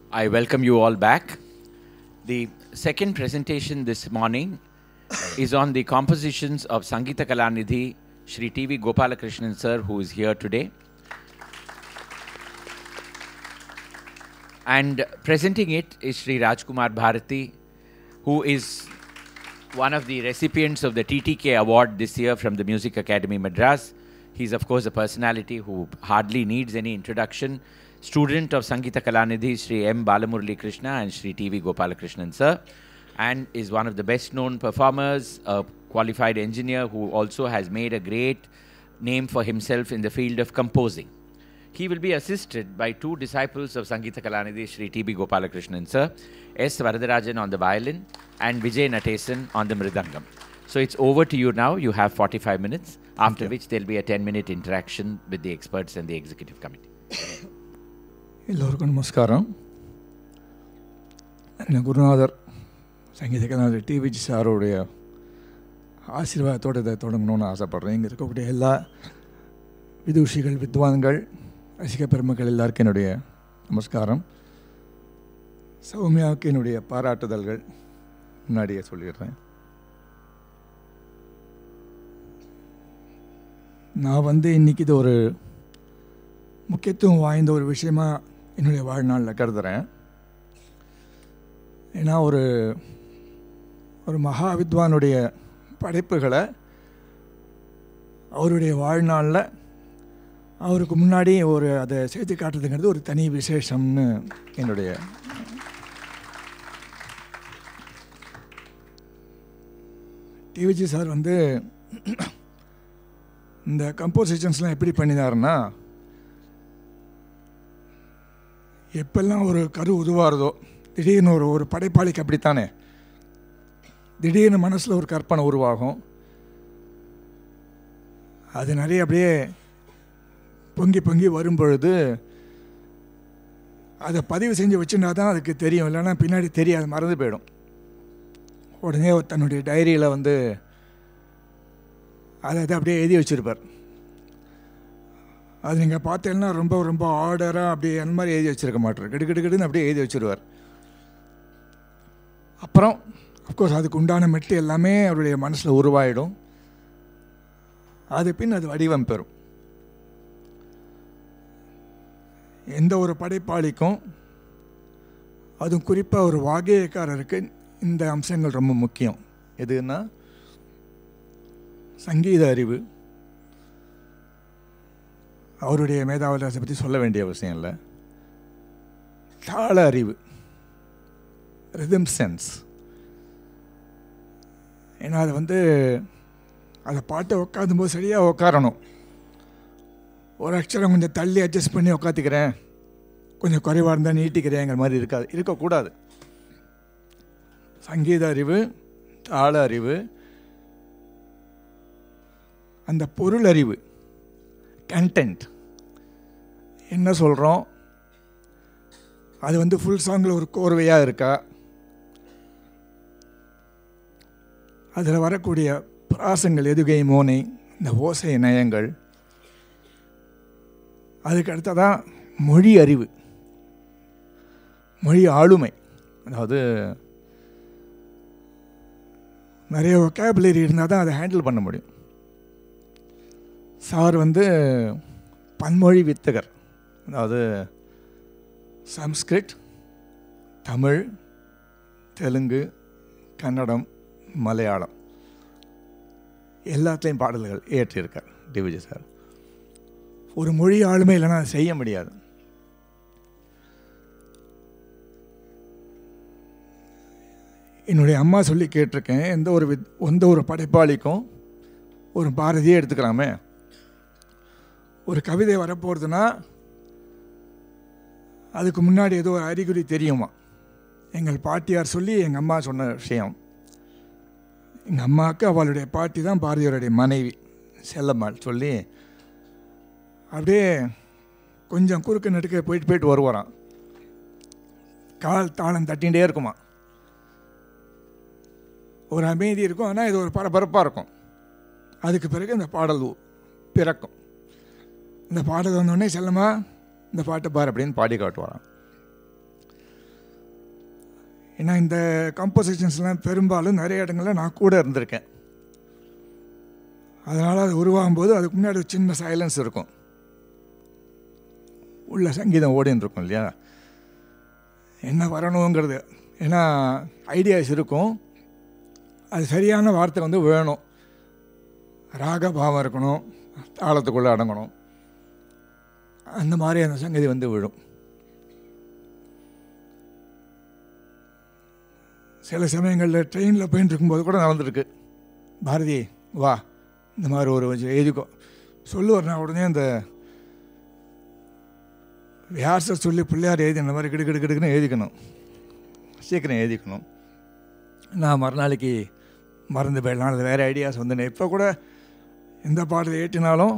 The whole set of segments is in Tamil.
I welcome you all back. The second presentation this morning is on the compositions of Sangita Kalanidhi, Sri T.V. Gopalakrishnan sir, who is here today. And presenting it is Sri Rajkumar Bharati, who is one of the recipients of the TTK award this year from the Music Academy Madras. He's, of course, a personality who hardly needs any introduction. Student of Sangita Kalanidhi, Sri M. Balamurli Krishna and Sri T.V. Gopalakrishnan, sir, and is one of the best known performers, a qualified engineer who also has made a great name for himself in the field of composing. He will be assisted by two disciples of Sangita Kalanidhi, Sri T.B. Gopalakrishnan, sir, S. Varadarajan on the violin, and Vijay Natesan on the mridangam. So it's over to you now. You have 45 minutes, after which there'll be a 10 minute interaction with the experts and the executive committee. எல்லோருக்கும் நமஸ்காரம் என்ன குருநாதர் சங்கீத கலாநிதி டிவிஜி சாரோடைய ஆசீர்வாதத்தோடு இதை தொடங்கணும்னு ஆசைப்பட்றேன் இங்கே இருக்கக்கூடிய எல்லா விதூஷிகள் வித்வான்கள் ரசிக பெருமக்கள் எல்லாருக்கும் என்னுடைய நமஸ்காரம் சௌமியாவுக்கு என்னுடைய பாராட்டுதல்கள் முன்னாடியே சொல்லிடுறேன் நான் வந்து இன்றைக்கி இது ஒரு முக்கியத்துவம் வாய்ந்த ஒரு விஷயமா என்னுடைய வாழ்நாளில் கருதுகிறேன் ஏன்னா ஒரு ஒரு மகா வித்வானுடைய படைப்புகளை அவருடைய வாழ்நாளில் அவருக்கு முன்னாடி ஒரு அதை சேர்த்து காட்டுறதுங்கிறது ஒரு தனி விசேஷம்னு என்னுடைய டிவிஜி சார் வந்து இந்த கம்போசிஷன்ஸ்லாம் எப்படி பண்ணினாருன்னா எப்பெல்லாம் ஒரு கரு உருவாகிறதோ திடீர்னு ஒரு ஒரு படைப்பாளிக்கு அப்படித்தானே திடீர்னு மனசில் ஒரு கற்பனை உருவாகும் அது நிறைய அப்படியே பொங்கி பொங்கி வரும் பொழுது அதை பதிவு செஞ்சு வச்சுருந்தா தான் அதுக்கு தெரியும் இல்லைன்னா பின்னாடி தெரியாது மறந்து போயிடும் உடனே தன்னுடைய டைரியில் வந்து அதை அதை அப்படியே எழுதி வச்சுருப்பார் அது நீங்கள் பார்த்தீங்கன்னா ரொம்ப ரொம்ப ஆர்டராக அப்படி அந்த மாதிரி எழுதி வச்சுருக்க மாட்டார் கிடு கிடு கிடுன்னு அப்படியே எழுதி வச்சுருவார் அப்புறம் அஃப்கோர்ஸ் அதுக்கு உண்டான மெட்டு எல்லாமே அவருடைய மனசில் உருவாயிடும் அது பின் அது வடிவம் பெறும் எந்த ஒரு படைப்பாளிக்கும் அதுவும் குறிப்பாக ஒரு வாகியக்காரருக்கு இந்த அம்சங்கள் ரொம்ப முக்கியம் எதுன்னா சங்கீத அறிவு அவருடைய மேதாவிலாசை பற்றி சொல்ல வேண்டிய அவசியம் இல்லை தாள அறிவு ரிதம் சென்ஸ் ஏன்னா அது வந்து அதை பாட்டை உட்காந்தும்போது சரியாக உட்காரணும் ஒரு அக்ஷரம் கொஞ்சம் தள்ளி அட்ஜஸ்ட் பண்ணி உட்காந்துக்கிறேன் கொஞ்சம் குறைவாக இருந்தால் நீட்டிக்கிறேங்கிற மாதிரி இருக்காது இருக்கக்கூடாது சங்கீத அறிவு தாள அறிவு அந்த பொருள் அறிவு கண்டென்ட் என்ன சொல்கிறோம் அது வந்து ஃபுல் சாங்கில் ஒரு கோர்வையாக இருக்கா அதில் வரக்கூடிய பிராசங்கள் எதுகை மோனை இந்த ஓசை நயங்கள் அதுக்கு அடுத்ததான் மொழி அறிவு மொழி ஆளுமை அதாவது நிறைய ஒக்கேபுலரி இருந்தால் தான் அதை ஹேண்டில் பண்ண முடியும் சார் வந்து பன்மொழி வித்தகர் அதாவது சம்ஸ்கிருத் தமிழ் தெலுங்கு கன்னடம் மலையாளம் எல்லாத்துலேயும் பாடல்கள் ஏற்றிருக்கார் டிவிஜி சார் ஒரு மொழி ஆளுமை இல்லைன்னா அதை செய்ய முடியாது என்னுடைய அம்மா சொல்லி கேட்டிருக்கேன் எந்த ஒரு வித் எந்த ஒரு படைப்பாளிக்கும் ஒரு பாரதியே எடுத்துக்கலாமே ஒரு கவிதை வரப்போகிறதுனா அதுக்கு முன்னாடி ஏதோ ஒரு அறிகுறி தெரியுமா எங்கள் பாட்டியார் சொல்லி எங்கள் அம்மா சொன்ன விஷயம் எங்கள் அம்மாவுக்கு அவளுடைய பாட்டி தான் பாரதியாருடைய மனைவி செல்லம்மாள் சொல்லி அப்படியே கொஞ்சம் குறுக்கு நடுக்க போயிட்டு போயிட்டு வருவாராம் கால் தாளம் தட்டிகிட்டே இருக்குமா ஒரு அமைதி இருக்கும் ஆனால் இது ஒரு பரபரப்பாக இருக்கும் அதுக்கு பிறகு இந்த பாடல் பிறக்கும் இந்த பாடல் வந்தோடனே செல்லமா இந்த பாட்டை பார் அப்படின்னு பாடி காட்டுவாராம் ஏன்னா இந்த கம்போசிஷன்ஸ்லாம் பெரும்பாலும் நிறைய இடங்களில் நான் கூட இருந்திருக்கேன் அதனால் அது உருவாகும் போது அதுக்கு முன்னாடி ஒரு சின்ன சைலன்ஸ் இருக்கும் உள்ள சங்கீதம் ஓடின்னு இருக்கும் இல்லையா என்ன வரணுங்கிறது ஏன்னா ஐடியாஸ் இருக்கும் அது சரியான வார்த்தை வந்து வேணும் ராக பாவம் இருக்கணும் தாளத்துக்குள்ளே அடங்கணும் அந்த மாதிரி அந்த சங்கதி வந்து விழும் சில சமயங்களில் ட்ரெயினில் போயின்னு இருக்கும்போது கூட நடந்திருக்கு பாரதி வா இந்த மாதிரி ஒரு கொஞ்சம் எழுதிக்கோ சொல்லுவார் நான் உடனே அந்த வியாசர் சொல்லி பிள்ளையார் எழுதி இந்த மாதிரி கிடு கிடு கிடுக்குன்னு எழுதிக்கணும் சீக்கிரம் எழுதிக்கணும் நான் மறுநாளைக்கு மறந்து போயிடலாம் அது வேறு ஐடியாஸ் வந்து இப்போ கூட எந்த பாடல் ஏற்றினாலும்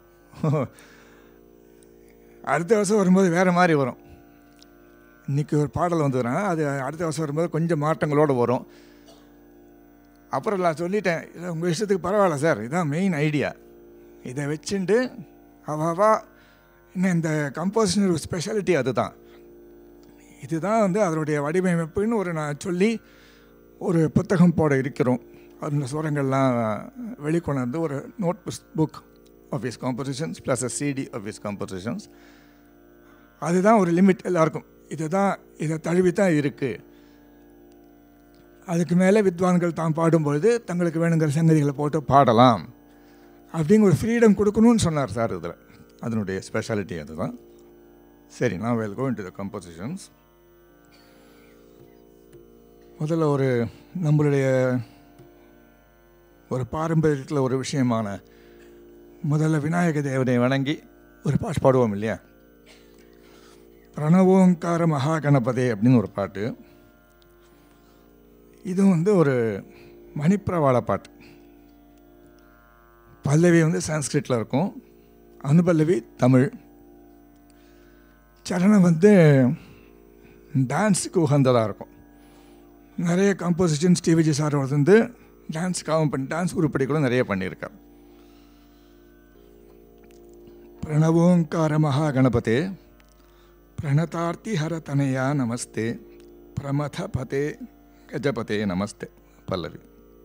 அடுத்த வருஷம் வரும்போது வேறு மாதிரி வரும் இன்றைக்கி ஒரு பாடல் வந்துடுறேன் அது அடுத்த வருஷம் வரும்போது கொஞ்சம் மாற்றங்களோடு வரும் அப்புறம் நான் சொல்லிட்டேன் இது உங்கள் இஷ்டத்துக்கு பரவாயில்ல சார் இதுதான் மெயின் ஐடியா இதை வச்சுட்டு அவாவா இன்னும் இந்த கம்போசிஷன் ஒரு ஸ்பெஷாலிட்டி அதுதான் இதுதான் வந்து அதனுடைய வடிவமைப்புன்னு ஒரு நான் சொல்லி ஒரு புத்தகம் போட இருக்கிறோம் அந்த சுரங்கள்லாம் வெளிக்கொணர்ந்து ஒரு notebook of his compositions plus a CD of his compositions அதுதான் ஒரு லிமிட் எல்லாருக்கும் இதுதான் இதை தழுவி தான் இருக்குது அதுக்கு மேலே வித்வான்கள் தான் பாடும்பொழுது தங்களுக்கு வேணுங்கிற சங்கதிகளை போட்டு பாடலாம் அப்படிங்கிற ஒரு ஃப்ரீடம் கொடுக்கணும்னு சொன்னார் சார் இதில் அதனுடைய ஸ்பெஷாலிட்டி அதுதான் சரி நான் we'll go to the compositions முதல்ல ஒரு நம்மளுடைய ஒரு பாரம்பரியத்தில் ஒரு விஷயமான முதல்ல விநாயக தேவனை வணங்கி ஒரு பாட்டு பாடுவோம் இல்லையா பிரணவோங்கார மகா கணபதே அப்படின்னு ஒரு பாட்டு இது வந்து ஒரு மணிப்பிரவாள பாட்டு பல்லவி வந்து சான்ஸ்கிரிட்டில் இருக்கும் அனுபல்லவி தமிழ் சரணம் வந்து டான்ஸுக்கு உகந்ததாக இருக்கும் நிறைய கம்போசிஷன்ஸ் டிவிஜி சார் வந்து டான்ஸுக்காகவும் பண்ணி டான்ஸ் உருப்படி கூட நிறைய பண்ணியிருக்கார் பிரணவோங்கார மகா கணபதே பிரணதார்த்தி ஹரதனையா நமஸ்தே பிரமத பதே கஜபதே நமஸ்தே பல்லவி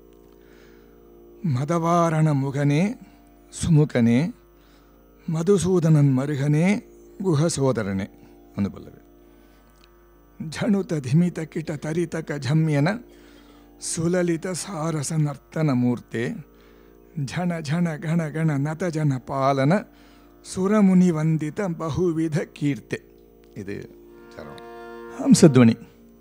மதவாரண முகனே சுமுகனே மதுசூதனன் மருகனே குஹசோதரனே ಒಂದು ಪಲ್ಲವಿ ಝಣುತ ಧಿಮಿತ ಕಿಟ ತರಿತ ಕಝಮ್ಯನ ಸುಲಲಿತ ಸಾರಸ ನರ್ತನ ಮೂರ್ತೆ ಝಣ ಝಣ ಗಣ ಗಣ ನತ ಜನ ಪಾಲನ ಸುರಮುನಿ ವಂದಿತ ಬಹುವಿಧ ಕೀರ್ತೆ ಇದು ಚರಣ ಹಂಸಧ್ವನಿ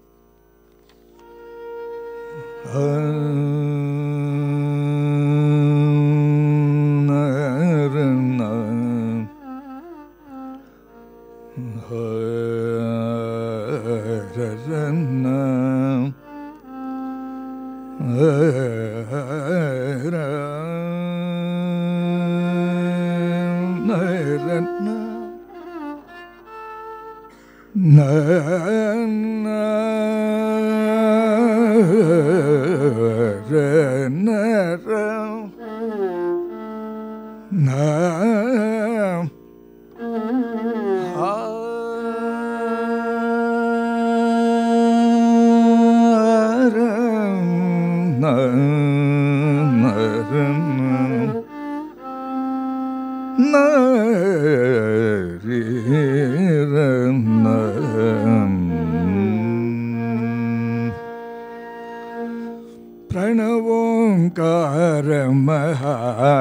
प्रणवोङ्कार महा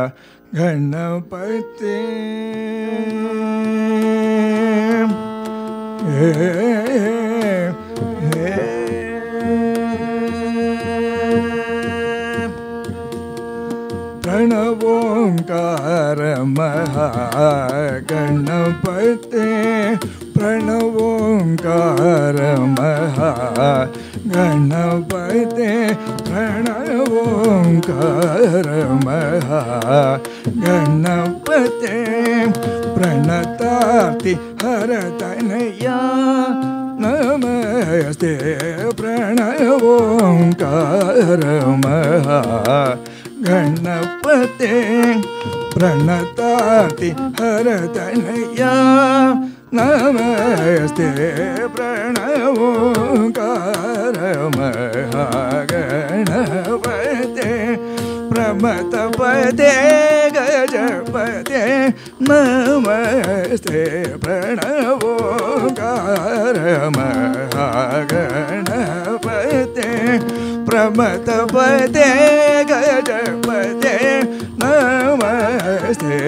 गणपते प्रणवोङ्कार महागणपते प्रणवोङ्कार महागणपते प्रणवोङ्कार महागणपते प्रणताति हरतनया नमस्ते प्रणवोङ्कार महा गणपते प्रणताति हरतनया நமஸ்தே பிரணவோகாரமகணபதே பிரமதபதே கஜபதே நமஸ்தே பிரணவோகாரமகணபதே பிரமதபதே கஜபதே நமஸ்தே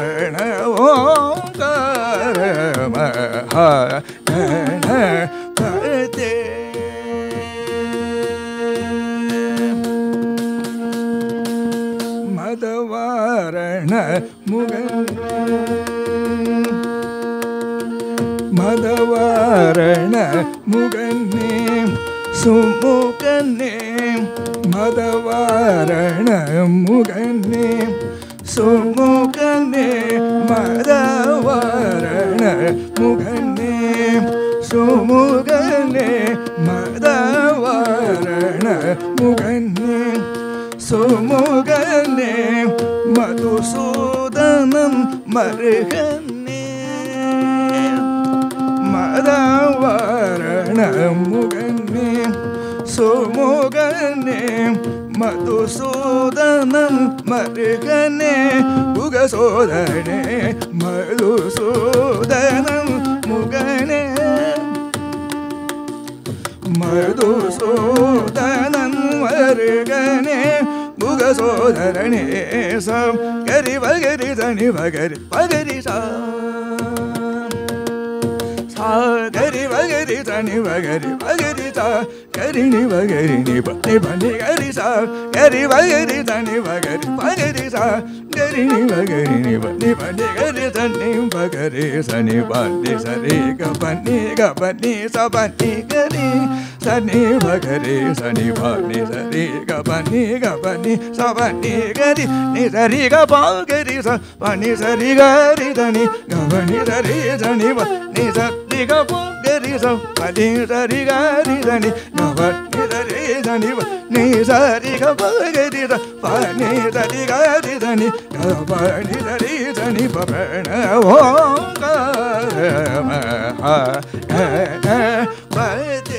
பிரணவோகாரமகணபதே மதவாரண முகன் மதவாரண முகன்னே சுமுகன்னே மதவாரண முகன்னே சுமுகன்னே மதவாரண முகன்னே சுமுகன்னே மதவாரண முகன்னே சுமுகனே மதுசூதனம் மருகனே மதவாரண முகனே சுமுகனே மதுசூதனம் மருகனே புகசோதனே மதுசூதனம் முகனே மதுசூதனன் வருகனே முகசோதரணே சம் கரி வகரி தனி வகரி பகரி சா சா கரி வகரி தனி வகரி பகரி சா கரிணி வகரி நி பனி பனி கரி சா கரி வகரி தனி வகரி பகரி சா கரிணி வகரி நி பனி பனி கரி தனி பகரி சனி பனி சரி க பனி க பனி ச பனி கரி சனி பகரி சனி பனி சரி க பனி க பனி ச பனி கரி நி சரி க பகரி ச பனி சரி கரி தனி க பனி சரி சனி பனி சரி க பகரி ச பனி சரி கரி தனி க பனி சரி சனி பனி சரி க பகரி ச பனி சரி கரி தனி க பனி சரி சனி பரண ஓங்கார பதே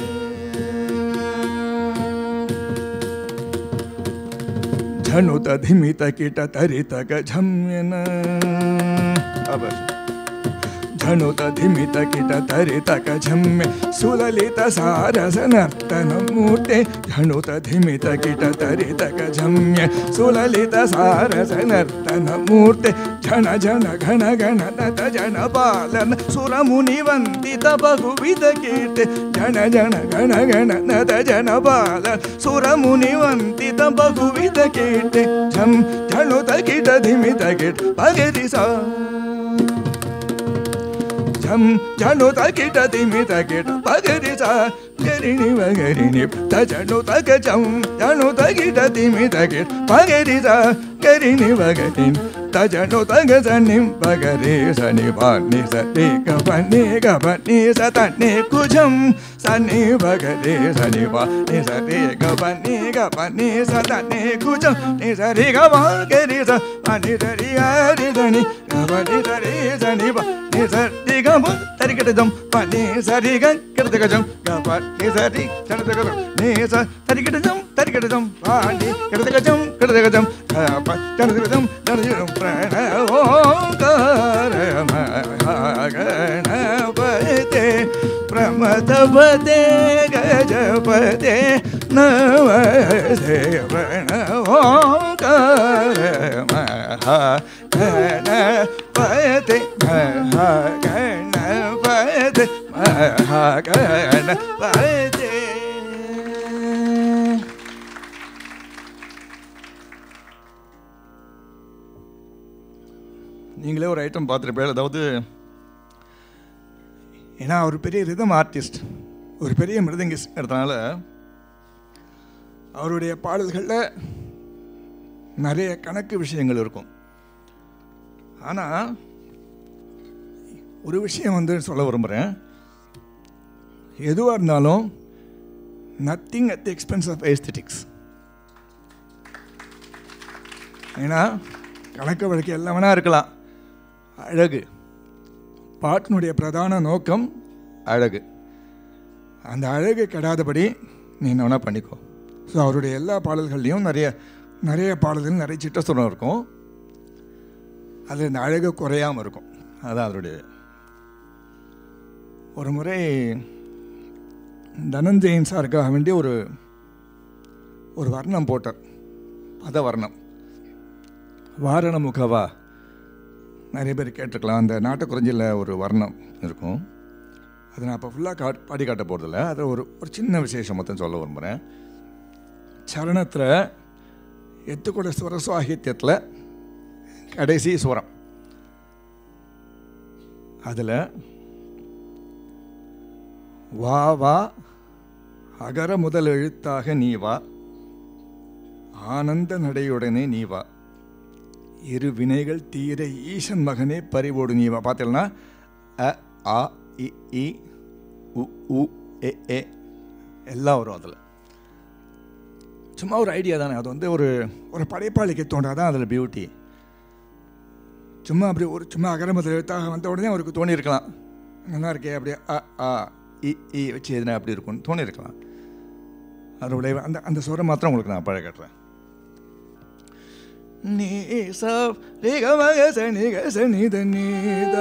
झनुत धिमित किट तरित गझम्यन अब झनुत धिमित किट तरित गझम्य सुललित सारस नर्तन मूर्ते झनुत धिमित किट तरित गझम्य सुललित सारस नर्तन मूर्ते झण झण घन घन नत जन पालन सुरमुनि वन्दित बहुविध कीर्ते झण झण घन घन नत जन पालन सुरमुनि वन्दित बहुविध कीर्ते झम झणुत किट धिमित किट पगरि सा झम झणुत किट धिमित किट पगरि सा गरिणि वगरिणि त झणुत गजम झणुत किट धिमित किट पगरि सा गरिणि वगरिणि त झणुत गजनि पगरि सनि पानि सनि गपनि गपनि सतनि कुजम सनि भगरे सनि पानि सनि गपनि गपनि सतनि कुजम नि सरि गपगरि स पानि सरि गरि सनि गपनि सरि सनि पानि सरि गप तरिकटजम पानि सरि गकटजम गपनि सरि तरिकटजम नि स तरिकटजम तरिकटजम पानि कटजम कटजम गप तरिकटजम तरिकटजम प्रणवोङ्कारमगणपते प्रमदपदे गजपदे नवसे प्रणवोङ्कारमगणपते गणपते महागणपते நீங்களே ஒரு ஐட்டம் பார்த்துருப்பேன் அதாவது ஏன்னா அவர் பெரிய ரிதம் ஆர்டிஸ்ட் ஒரு பெரிய மிருதங்கிஸ்ட்றதுனால அவருடைய பாடல்களில் நிறைய கணக்கு விஷயங்கள் இருக்கும் ஆனால் ஒரு விஷயம் வந்து சொல்ல விரும்புகிறேன் எதுவாக இருந்தாலும் nothing at the expense of aesthetics ஏன்னா கணக்கு வழக்கு எல்லாம் வேணா இருக்கலாம் அழகு பாட்டினுடைய பிரதான நோக்கம் அழகு அந்த அழகு கெடாதபடி நீ என்ன வேணால் பண்ணிக்கோ ஸோ அவருடைய எல்லா பாடல்கள்லையும் நிறைய நிறைய பாடல்கள் நிறைய சிட்டஸ்வரம் இருக்கும் அதில் இந்த அழகு குறையாமல் இருக்கும் அதான் அதனுடைய ஒரு முறை தனஞ்சயன் சாருக்காக வேண்டிய ஒரு ஒரு வர்ணம் போட்டார் பத வர்ணம் வாரண முகவா நிறைய பேர் கேட்டிருக்கலாம் அந்த நாட்டுக்குறிஞ்சியில் ஒரு வர்ணம் இருக்கும் அதை நான் இப்போ ஃபுல்லாக கா பாடி காட்ட போகிறதில்ல அதில் ஒரு ஒரு சின்ன விசேஷம் மொத்தம் சொல்ல விரும்புகிறேன் சரணத்தில் எத்துக்கூட ஸ்வர சாகித்யத்தில் கடைசி ஸ்வரம் அதில் வா வா அகர முதல் எழுத்தாக நீ வா ஆனந்த நடையுடனே நீ வா இரு வினைகள் தீர ஈசன் மகனே பறிவோடு நீ வா பார்த்தீங்கன்னா அ ஆ இ இ உ உ எ ஏ எல்லாம் வரும் அதில் சும்மா ஒரு ஐடியா தானே அது வந்து ஒரு ஒரு படைப்பாளிக்கு தோன்றாதான் அதில் பியூட்டி சும்மா அப்படி ஒரு சும்மா அகரமத்தில் எழுத்தாக வந்த உடனே அவருக்கு தோணியிருக்கலாம் நல்லா இருக்கே அப்படியே அ ஆ இ இ வச்சு எதுனா அப்படி இருக்கும்னு தோணியிருக்கலாம் அதோடைய அந்த அந்த சுரம் மாத்திரம் உங்களுக்கு நான் பழக கட்டுறேன் நீ ச ரே க ம க ச நி க ச நி த நி த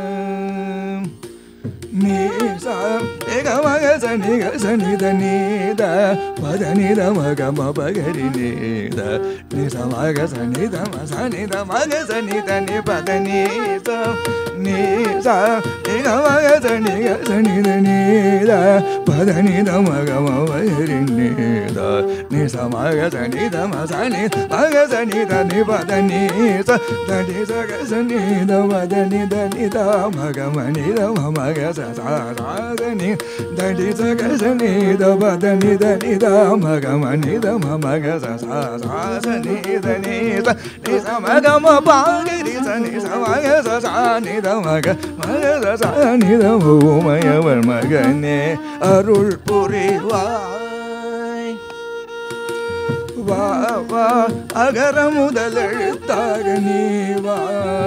நீ ச ரே க ம க ச நி க ச நி த நி த ப த நி த ம க ம ப க ரி நி த நி ச ம க ச நி த ம ச நி த ம க ச நி த நி ப த நி ச நீ ச ரே க ம க ச நி க ச நி த நி த ப த நி த ம க ம ப க ரி நி த நி ச ம க ச நி த ம ச நி ம க ச நி த நி ப த நி ச த நி ச க ச நி த ம த நி த நி த ம க ம நி த ம ம க ச ச ச த நி த நி ச க ச நி த ப த நி த நி த ம க ம நி த ம ம க ச ச ச ச நி த நி த நி ச ம க ம ப க ரி ச நி ச ம க ச ச நி த ம க ம க ச ச நி த ம உமையவர் மகனே அருள் புரிவாய் வா வா அகர முதல் எழுத்தாக நீ வா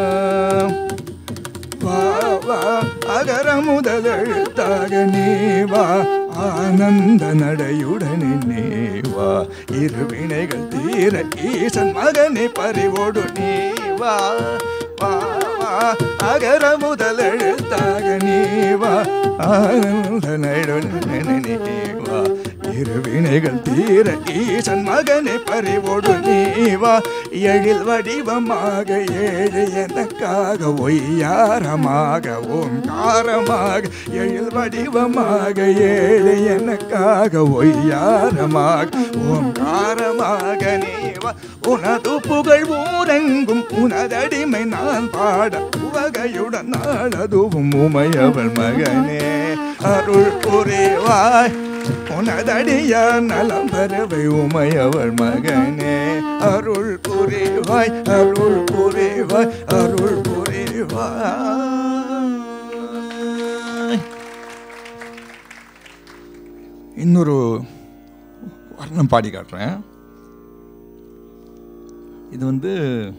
வா வா அகர முதல் எழுத்தாக நீ வா ஆனந்த நடையுடனே நீ வா இருவினைகள் தீர ஈசன் மகனை பறிவோடு நீ வா வா வா அகர முதல் எழுத்தாக நீ வா ஆனந்த நடையுடனே நீ வா இருவினைகள் தீர ஈசன் மகனை பறிவோடு நீ வா எழில் வடிவமாக ஏழு எனக்காக ஒய்யாரமாக ஓங்காரமாக எழில் வடிவமாக ஏழு எனக்காக ஒய்யாரமாக ஓங்காரமாக நீ வா உனது புகழ் ஊரெங்கும் உனதடிமை நான் பாட உவகையுடன் நாளதுவும் உமையவள் மகனே அருள் புரிவாய் உனதடிய நலம் பெறவை உமையவள் மகனே அருள் புரிவாய் அருள் புரிவாய் அருள் புரிவாய் இன்னொரு வர்ணம் பாடி காட்டுறேன் இது வந்து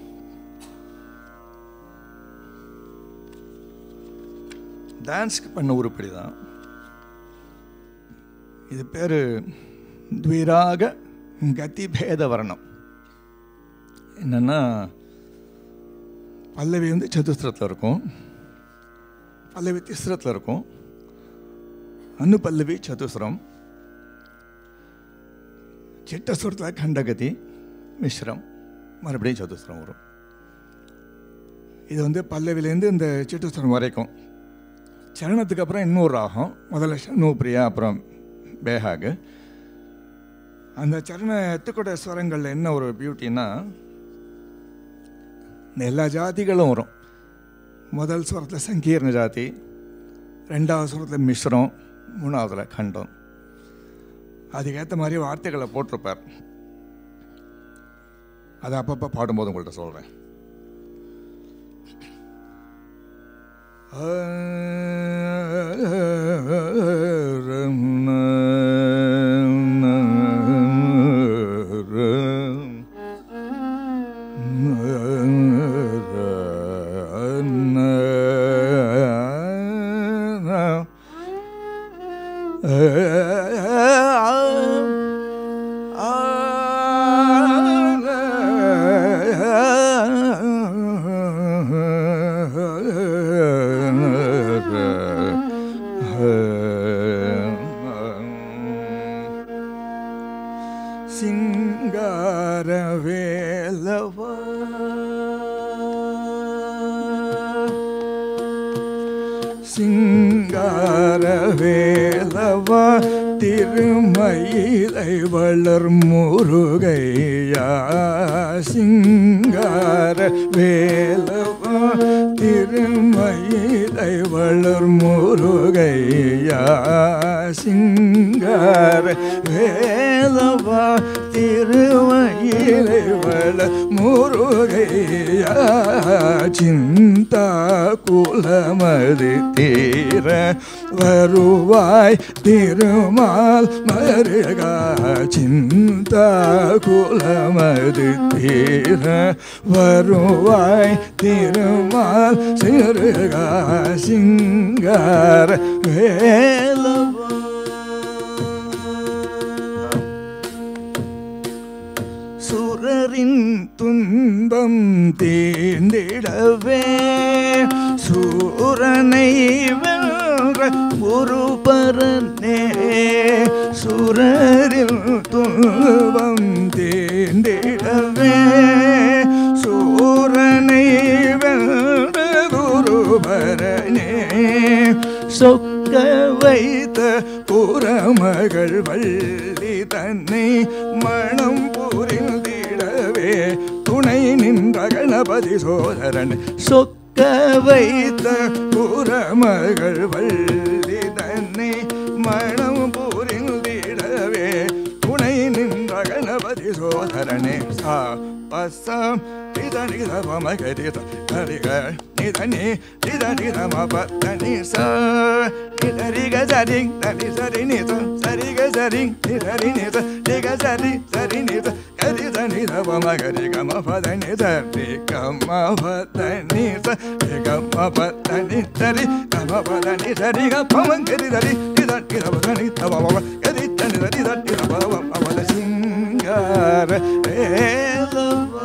டான்ஸ்க்கு பண்ண உருப்படி தான் இது பேர் துவிராக கதி பேத வர்ணம் என்னென்னா பல்லவி வந்து சதுஸ்திரத்தில் இருக்கும் பல்லவி திஸ்ரத்தில் இருக்கும் அனு பல்லவி சதுஸ்திரம் சிட்டஸ்வரத்தில் கண்டகதி மிஸ்ரம் மறுபடியும் சதுஸ்திரம் வரும் இது வந்து பல்லவிலேருந்து இந்த சிட்டஸ்வரம் வரைக்கும் சரணத்துக்கு அப்புறம் இன்னொரு ராகம் முதல்ல நூப்ரியா அப்புறம் பேஹாகு அந்த சரண எத்துக்கூட ஸ்வரங்களில் என்ன ஒரு பியூட்டின்னா இந்த எல்லா ஜாதிகளும் வரும் முதல் ஸ்வரத்தில் சங்கீர்ண ஜாதி ரெண்டாவது ஸ்வரத்தில் மிஸ்ரம் மூணாவதில் கண்டம் அதுக்கேற்ற மாதிரி வார்த்தைகளை போட்டிருப்பார் அதை அப்பப்போ பாடும்போது உங்கள்கிட்ட சொல்கிறேன் சிங்கார வேலவா திருமயிலை வளர் முருகையா சிங்கார வேலவா திருமயிலை வளர் முருகையா சிங்கார வேலவா திருமயிலை வளர் முருகையா சிந்தா குலமது தீர வருவாய் திருமால் மருகா சிந்தா குலமது தீர வருவாய் திருமால் சிறுகா சிங்கார வேலவா சுரரின் துன்பம் தீண்டிடவே சூரனை வென்ற ஒரு பரனே சுரரில் துன்பம் தீண்டிடவே சூரனை வென்றதொரு பரனே சொக்க வைத்த புறமகள் வள்ளி தன்னை மனம் புரிந்திடவே துணை நின்ற கணபதி சோதரன் சொக்க வைத்த புறமகள் வள்ளி தன்னை மனம் புரிந்திடவே துணை நின்ற கணபதி சோதரனே சா பசம் நித நித மகரித நரிக நித நி நித நித மப தனி ச நித ரிக சரி தனி சரி நித சரி க சரி நித ரி நித ரிக சரி சரி நித கரி த நித மகரி க ம ப த நித ரி க ம ப த நி ச ரி க ம ப த நி த ரி க ம ப த நி த ரி க ப ம கரி த ரி நித நித ப த நி த ப ப கரி த நித நித நித ப ப ப ப த சிங்கார வேலவா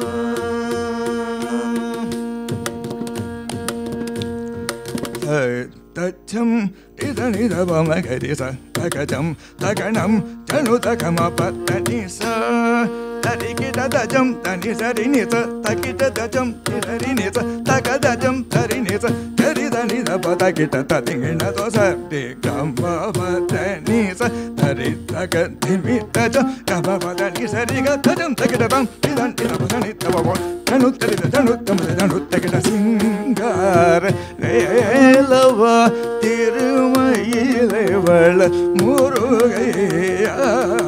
தச்சம் இதனிதவமகரிச தகஜம் தகணம் தனு தகம பத்தனி ச தரிகிட தஜம் தனி சரி நிச தகிட தஜம் திரி நிச தக தஜம் தரி நிச கரி தனி தப தகிட ததிங்கிண தோச தி கம்ப பத்தனி ச தரி தக திமி தஜ கம பதனி சரி க தஜம் தகிட தம் இதன் இதப தனி தப தனு தரி தனு தம தனு தகிட சிங்கார வேலவ திருமயிலை வள முருகையா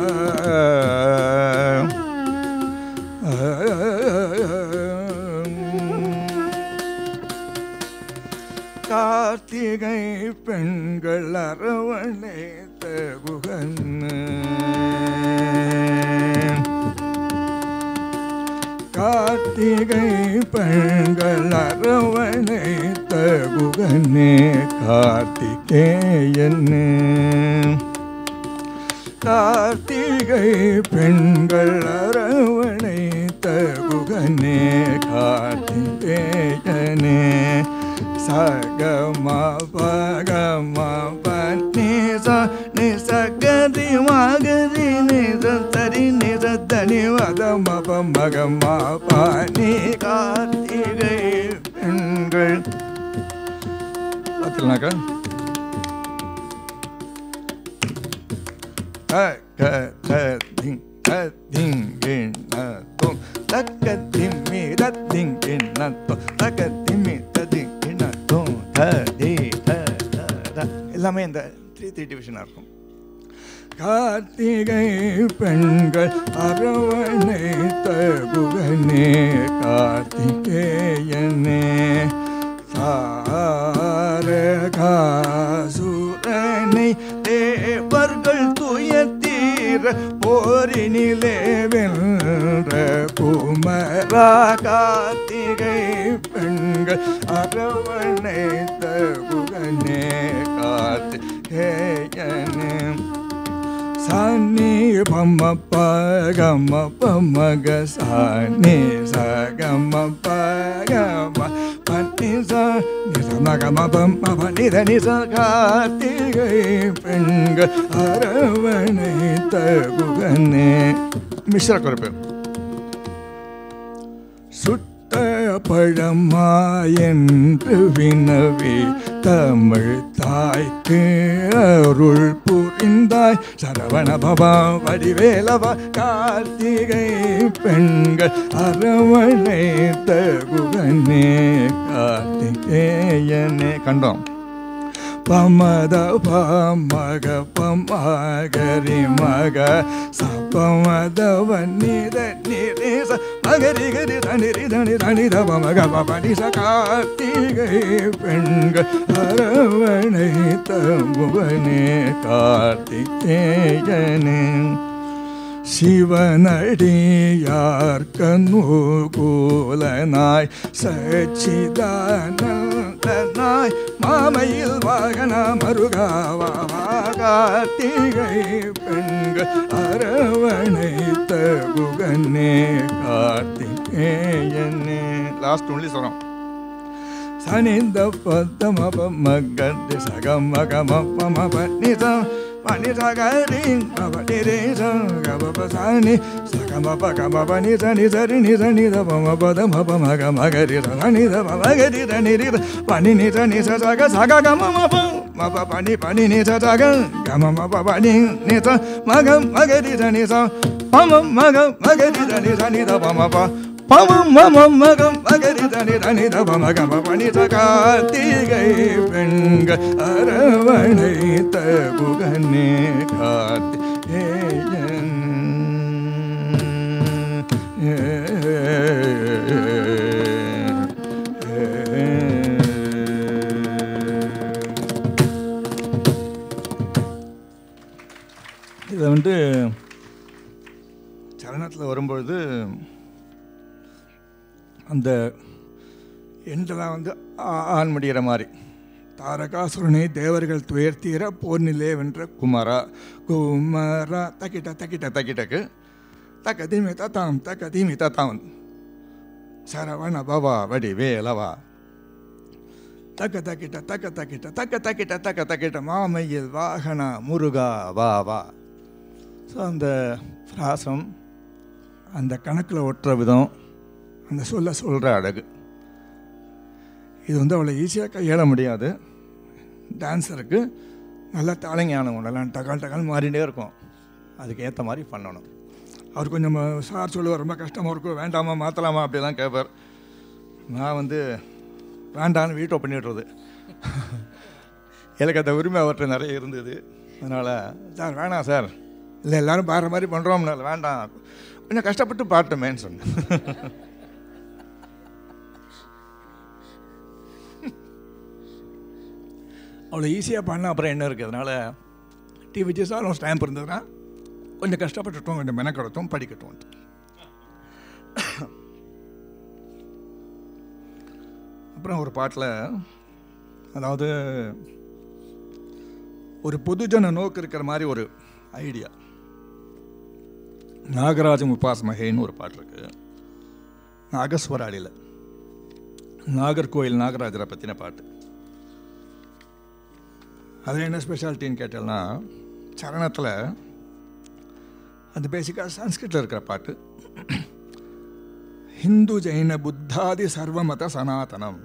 கார்த்திகை பெண்கள் அரவணைத்த குகன்னு கார்த்திகை பெண்கள் அரவணைத்த குகனே கார்த்திகேயன்னு கார்த்திகை பெண்கள் அரவணைத்த குகனே கார்த்திகேயனே சகம பகம பனிச நிசகதி மகதி நிச சரி நிச தனி வத மப மக பனி கார்த்திகை பெண்கள் பார்த்துக்கலாக்கா க க திங் க திங் கிண்ண தும் தக்க திம்மி தத்திங் கிண்ண தும் தக்க திம்மி தத்திங் கிண்ண தும் த தி த த த எல்லாமே இந்த த்ரீ த்ரீ டிவிஷனாக இருக்கும் கார்த்திகை பெண்கள் அரவணைத்த குகனே கார்த்திகேயனே சாரகாசுரனை தேவர்கள் துயத்தீர போரினிலே வென்ற குமரா கார்த்திகை பெண்கள் அரவணைத்த குகனே கார்த்திகேயனே சாணி பம்ம பகம பமக சாணி சகம பகம பன்னி நிசமகம பம்ம பன்னித நிச கார்த்திகை பெண்கள் அரவணைத்த குகனே மிஸ்ர குறிப்பு சுட்ட பழமா என்று வினவி தமிழ் தாய்க்கு அருள் புரிந்தாய் சரவண பவா வடிவேலவா கார்த்திகை பெண்கள் அரவணை தகுகனே கார்த்திகேயனே கண்டோம் பமத பமக பமகரி மக சபமத வன்னித நிரேச மகரி கரி தனிரி தனி தனி தபமக பபனி ச கார்த்திகை பெண்கள் அரவணை தம்புவனே கார்த்திகேயனே சிவனடியார் கனுகூலனாய் சச்சிதானந்தனாய் மாமையில் வாகன மருகாவா கார்த்திகை பெண்கள் அரவணை தகுகனே கார்த்திகேயனே லாஸ்ட் ஒன்லி சொல்றோம் சனிந்த பத்தம மகதி சகம் மகம மம பன்னிதம் பனி சகரி பவனிரே சகம சனி சகம பகம பனி சனி சரி நி சனி தம பத மப மக மகரி சனி தம மகரி தனி ரி பனி நி சனி சக சக கம மப மப பனி பனி நி சக கம மப பனி நி ச மக மகரி சனி ச பம மக மகரி சனி சனி தம மப பமம் மமம் மகம் மகரி தனி தனி தப மகம பணி கார்த்திகை பெண்கள் அரவணை தகுகனே கார்த்திகேயன் இதை வந்து சரணத்தில் வரும்பொழுது அந்த எண்டெல்லாம் வந்து ஆ- ஆண் முடிகிற மாதிரி தாரகாசுரனை தேவர்கள் துயர்த்தீர போர்நிலே வென்ற குமாரா குமாரா தக்கிட்ட தக்கிட்ட தக்கிட்டக்கு தக்க தீமி தத்தாம் தக்க தீமி தத்தாம் சரவண பவா வடி வேலவா தக்க தக்கிட்ட தக்க தக்கிட்ட தக்க தக்கிட்ட தக்க தக்கிட்ட மாமையில் வாகனா முருகா வா வா ஸோ அந்த பிராசம் அந்த கணக்கில் ஒட்டுற விதம் அந்த சொல்ல சொல்கிற அழகு இது வந்து அவ்வளோ ஈஸியாக கையாள முடியாது டான்ஸருக்கு நல்ல தாளஞானம் உண்டெல்லாம் டகால் டகால் மாறிட்டே இருக்கும் அதுக்கு ஏற்ற மாதிரி பண்ணணும் அவர் கொஞ்சம் சார் சொல்லுவார் ரொம்ப கஷ்டமாக இருக்கும் வேண்டாமா மாற்றலாமா அப்படிலாம் கேட்பார் நான் வந்து வேண்டான்னு வீட்டை பண்ணிடுறது எனக்கு அந்த உரிமை அவர்கிட்ட நிறைய இருந்தது அதனால் சார் வேணாம் சார் இல்லை எல்லாரும் பாடுற மாதிரி பண்ணுறோம்னால வேண்டாம் கொஞ்சம் கஷ்டப்பட்டு பாட்டமேன்னு சொன்னேன் அவ்வளோ ஈஸியாக பண்ண அப்புறம் என்ன இருக்குது அதனால் டிவி ஜிஸாலும் ஸ்டாம்ப் இருந்ததுன்னா கொஞ்சம் கஷ்டப்பட்டுட்டோம் கொஞ்சம் மெனக்கடட்டும் படிக்கட்டும் அப்புறம் ஒரு பாட்டில் அதாவது ஒரு பொதுஜன நோக்கு இருக்கிற மாதிரி ஒரு ஐடியா நாகராஜம் உபாஸ் மகேன்னு ஒரு பாட்டு இருக்கு நாகஸ்வராளியில் நாகர்கோயில் நாகராஜரை பற்றின பாட்டு அதில் என்ன ஸ்பெஷாலிட்டின்னு கேட்டோம்னா சரணத்தில் அது பேசிக்காக சன்ஸ்கிரிட்டில் இருக்கிற பாட்டு ஹிந்து ஜெயின புத்தாதி சர்வமத சனாதனம்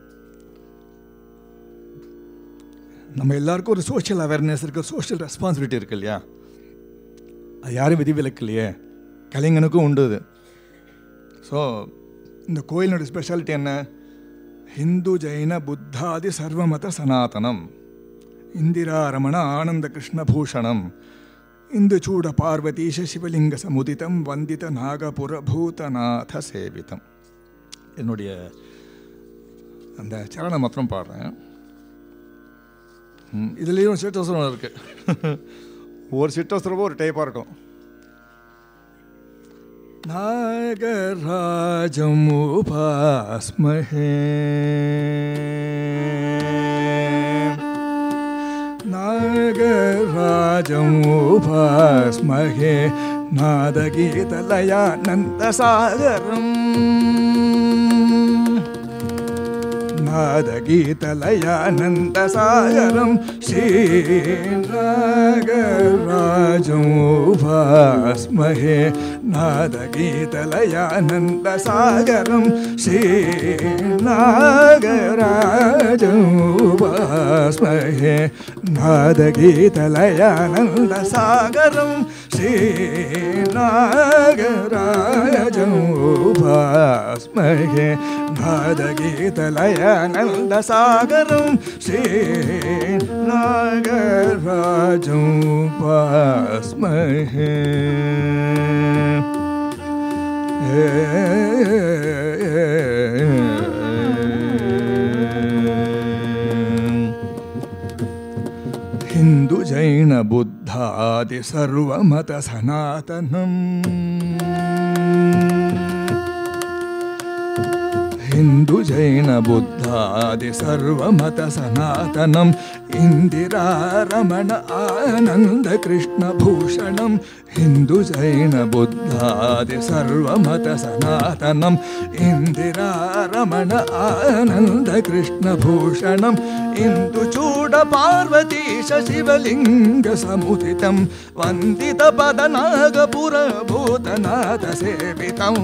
நம்ம எல்லாருக்கும் ஒரு சோஷியல் அவேர்னஸ் இருக்கு சோஷியல் ரெஸ்பான்சிபிலிட்டி இருக்கு இல்லையா அது யாரும் விதிவிலக்கு இல்லையே கலைஞனுக்கும் உண்டு இது ஸோ இந்த கோயிலோட ஸ்பெஷாலிட்டி என்ன ஹிந்து ஜெயின புத்தாதி சர்வமத சனாதனம் இந்திரா ரமண ஆனந்த கிருஷ்ணபூஷணம் இந்து சூட பார்வதீஷ சிவலிங்க சமுதிதம் வந்தித நாகபுர பூதநாத சேவிதம் என்னுடைய அந்த சரணம் மாத்திரம் பாடுறேன் ம், இதுலேயும் சிட்டோசரம் இருக்கு ஒரு சிட்டோசரமும் ஒரு டைப்பாக இருக்கும் நாகராஜம் உபாஸ்மஹே நாகராஜம் உபாஸ்மஹே நாதகீதலயானந்தசாகரம் नादगीतलयानन्दसागरं श्रीनागराजोपास्महे नादगीतलयानन्दसागरं श्रीनागराजोपास्महे नादगीतलयानन्दसागरं श्रीनागराजोपास्महे नादगीतलयानन्दसागरं श्रीनागराजोपास्महे हिन्दु जैन बुद्धादि सर्वमत सनातनम् हिन्दु जैन बुद्धादि सर्वमत सनातनम् इन्दिरारमण आनन्द कृष्णभूषणं हिन्दु जैन बुद्धादि सर्वमत सनातनम् इन्दिरारमण आनन्द कृष्णभूषणम् इन्दुचूड पार्वतीश शिवलिङ्ग समुदितं वन्दितपदनागपुर भूतनाथ सेवितं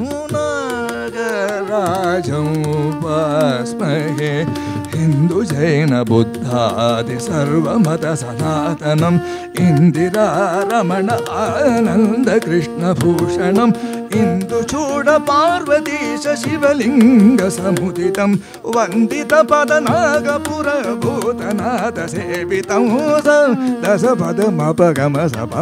नागराजमुपास्महे हिन्दु जैन बुद्धादि सर्वमत सनातनम् इन्दिरारमण आनन्द कृष्णभूषणम् इन्दुचूड पार्वतीश शिवलिङ्ग समुदितं वन्दितपदनागपुर भूतनाथ सेवितं स दशपदमपगम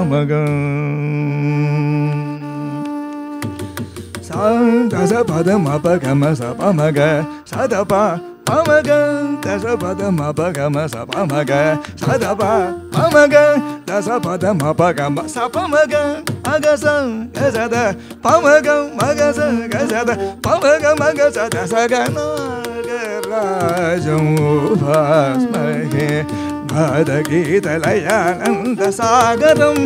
सपमग सा दशपदमपगम सपमग सदप पमग दशपदमपगम सपमग सदप पमग दशपदमपगम सपमग अगस गसद पमग मगस गसद पमग मगस दशग नागराजमुपास्महे नादगीतलयानन्दसागरं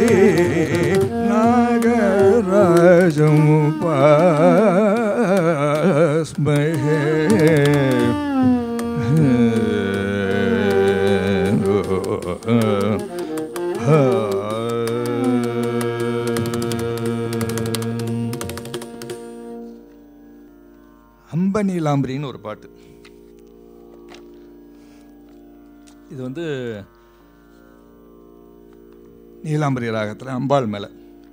श्रीनागराजमुपास्महे அம்ப நீலாம்பரின்னு ஒரு பாட்டு இது வந்து நீலாம்பரி ராகத்தில் அம்பாள் மேலே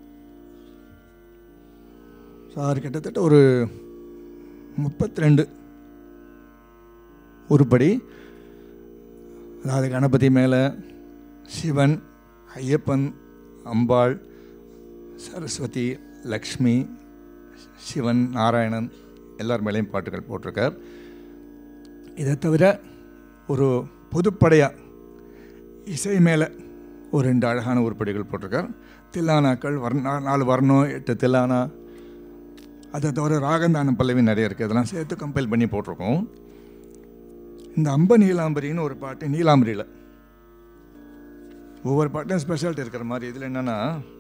சார் கிட்டத்தட்ட ஒரு முப்பத்தி ரெண்டு உருப்படி அதாவது கணபதி மேலே சிவன் ஐயப்பன் அம்பாள் சரஸ்வதி லக்ஷ்மி சிவன் நாராயணன் எல்லார் மேலேயும் பாட்டுகள் போட்டிருக்கார் இதை தவிர ஒரு பொதுப்படையாக இசை மேலே ஒரு ரெண்டு அழகான உருப்படிகள் போட்டிருக்கார் தில்லானாக்கள் வர்ணா நாலு வர்ணம் எட்டு தில்லானா அதை தவிர ராகந்தானம் பல்லவி நிறைய இருக்குது அதெல்லாம் சேர்த்து கம்பைல் பண்ணி போட்டிருக்கோம் இந்த அம்ப நீலாம்பரின்னு ஒரு பாட்டு நீலாம்பரியில் ஒவ்வொரு பாட்டும் ஸ்பெஷாலிட்டி இருக்கிற மாதிரி இதில் என்னென்னா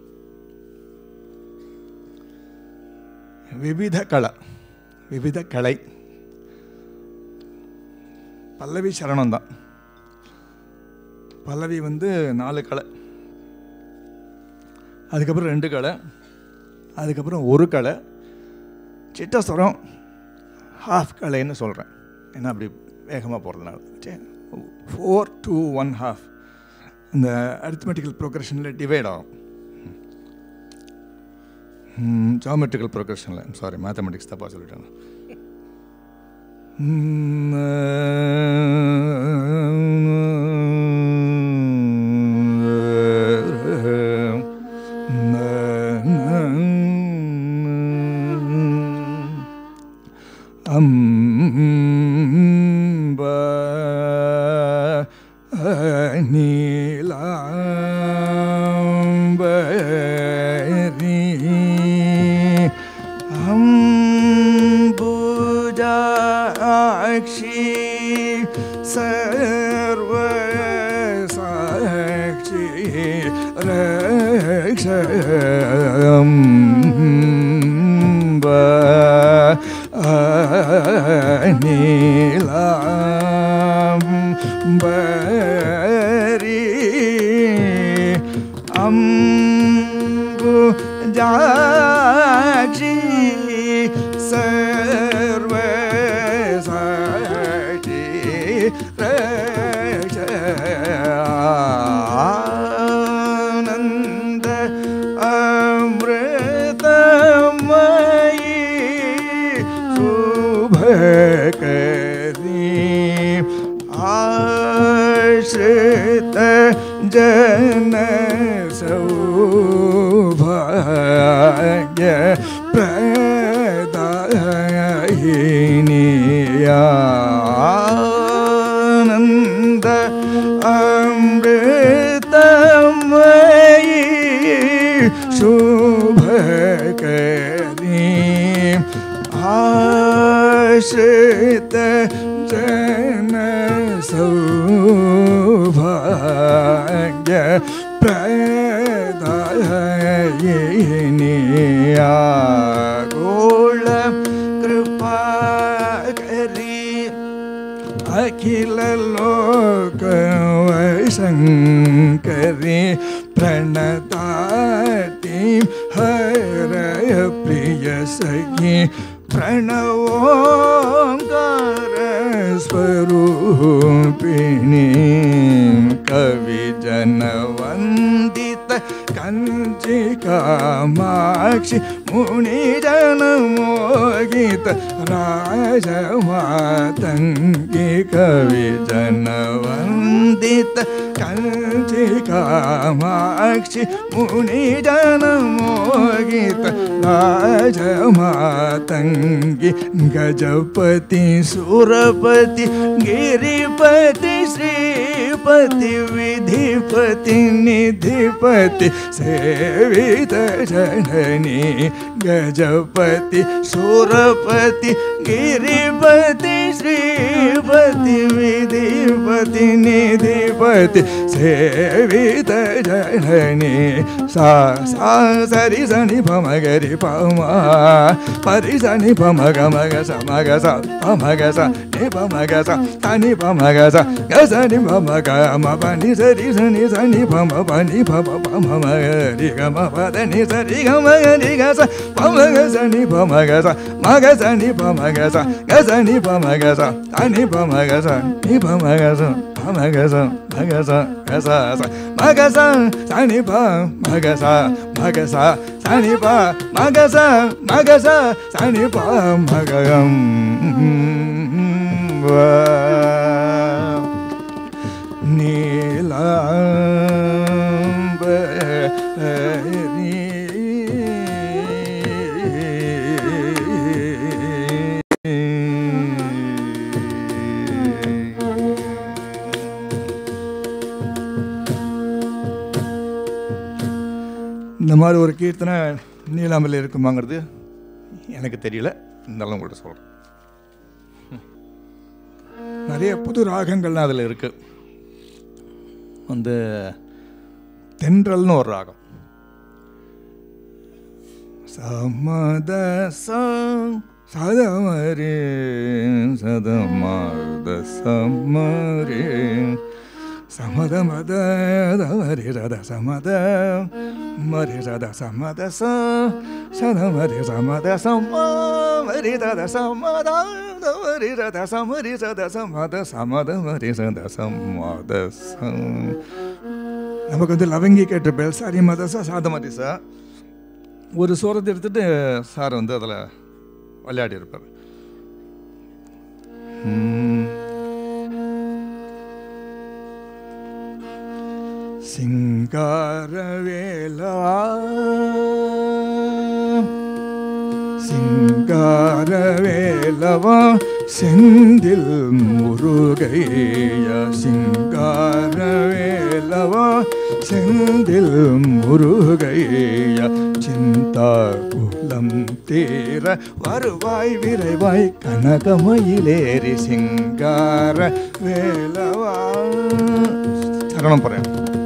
விவித கலை விவித கலை பல்லவி சரணம் தான் பல்லவி வந்து நாலு கலை அதுக்கப்புறம் ரெண்டு கலை அதுக்கப்புறம் ஒரு கலை சிட்டஸ்வரம் ஹாஃப் கலைன்னு சொல்கிறேன் ஏன்னா அப்படி வேகமாக போகிறதுனால சரி ஃபோர் டூ ஒன் ஹாஃப் இந்த அரித்மெட்டிக்கல் ப்ரோக்ரஷனில் டிவைட் ஆகும் ஜாமெட்ரிக்கல் ப்ரோக்ரஷனில் சாரி மேத்தமெட்டிக்ஸ் தப்பாக சொல்லிட்டேன் அம்ப நீலாம்பரி அம்புஜாட்சி சர்வ சாட்சி ரக்ஷம் நீலாம்பரி அம்பு ஜாட்சி சர்வ சாட்சி ஆனந்த அமிர்தமயி சுபகரி ஆசிரித ஜன சௌபாகிய பிரதாயினியானந்த அமிர்தமயி சுபகரி ஆசிரித ஜன சௌபாகிய பிரதாயினியா கோள கிருபாகரி அகில லோக சங்கரி பிரணதாட்டி ஹரய பிரிய சகி பிரணவோங்கார ஸ்வரூபிணி கவி ஜன வந்தித கஞ்சி காமாட்சி முனி ஜன மோகித ராஜமாதங்கி கவி ஜன வந்தித கஞ்சி காமாட்சி முனி ஜன மோகித ராஜமாதங்கி கஜபதி சுரபதி गिरिपति श्रीपति विधिपति निधिपति सेवित जननी गजपति सुरपति गिरिपति श्रीपति विधिपति निधिपति सेवित जननी सा सा सरि सनि पम गरि पम परि सनि पम गम ग स म ग स पम ग स नि पम ग स तनि पम ग स ग स नि पम ग म प नि स रि स नि स नि पम प नि प प प म म ग रि ग म प द नि स रि ग म ग रि ग स पम ग स नि पम ग स म ग स नि पम ग स ग स नि पम ग स त नि पम ग स नि पम ग स पम ग स म ग स ग स स म ग स स नि प म ग स म ग स स नि प म ग स म ग स स नि प म ग गम व இந்த மாதிரி ஒரு கீர்த்தனை நீலாம்பரில் இருக்குமாங்கிறது எனக்கு தெரியல இருந்தாலும் கூட சொல்கிறேன் நிறைய புது ராகங்கள்லாம் அதில் இருக்கு வந்து தென்றல்னு ஒரு ராகம் சமத சதமரே சதமாத சமரே சமத மத தவரி ரத சமத மரி ரத சமத ச சத மரி சமத சம மரி ரத சமத தவரி ரத சமரி சத சமத சமத மரி சத சமத சம் நமக்கு வந்து லவங்கி கேட்ட பேல் சாரி மத சா சாத மதி சா ஒரு சூரத்தை எடுத்துட்டு சார் வந்து அதில் விளையாடி இருப்பார் ம். சிங்காரவேலா சிங்காரவேலவா செந்தில் முருகைய சிங்காரவேலவா செந்தில் முருகைய சிந்தா குலம் தீர வருவாய் விரைவாய் கனகமயிலேறி சிங்கார வேலவா சரணம் போறேன்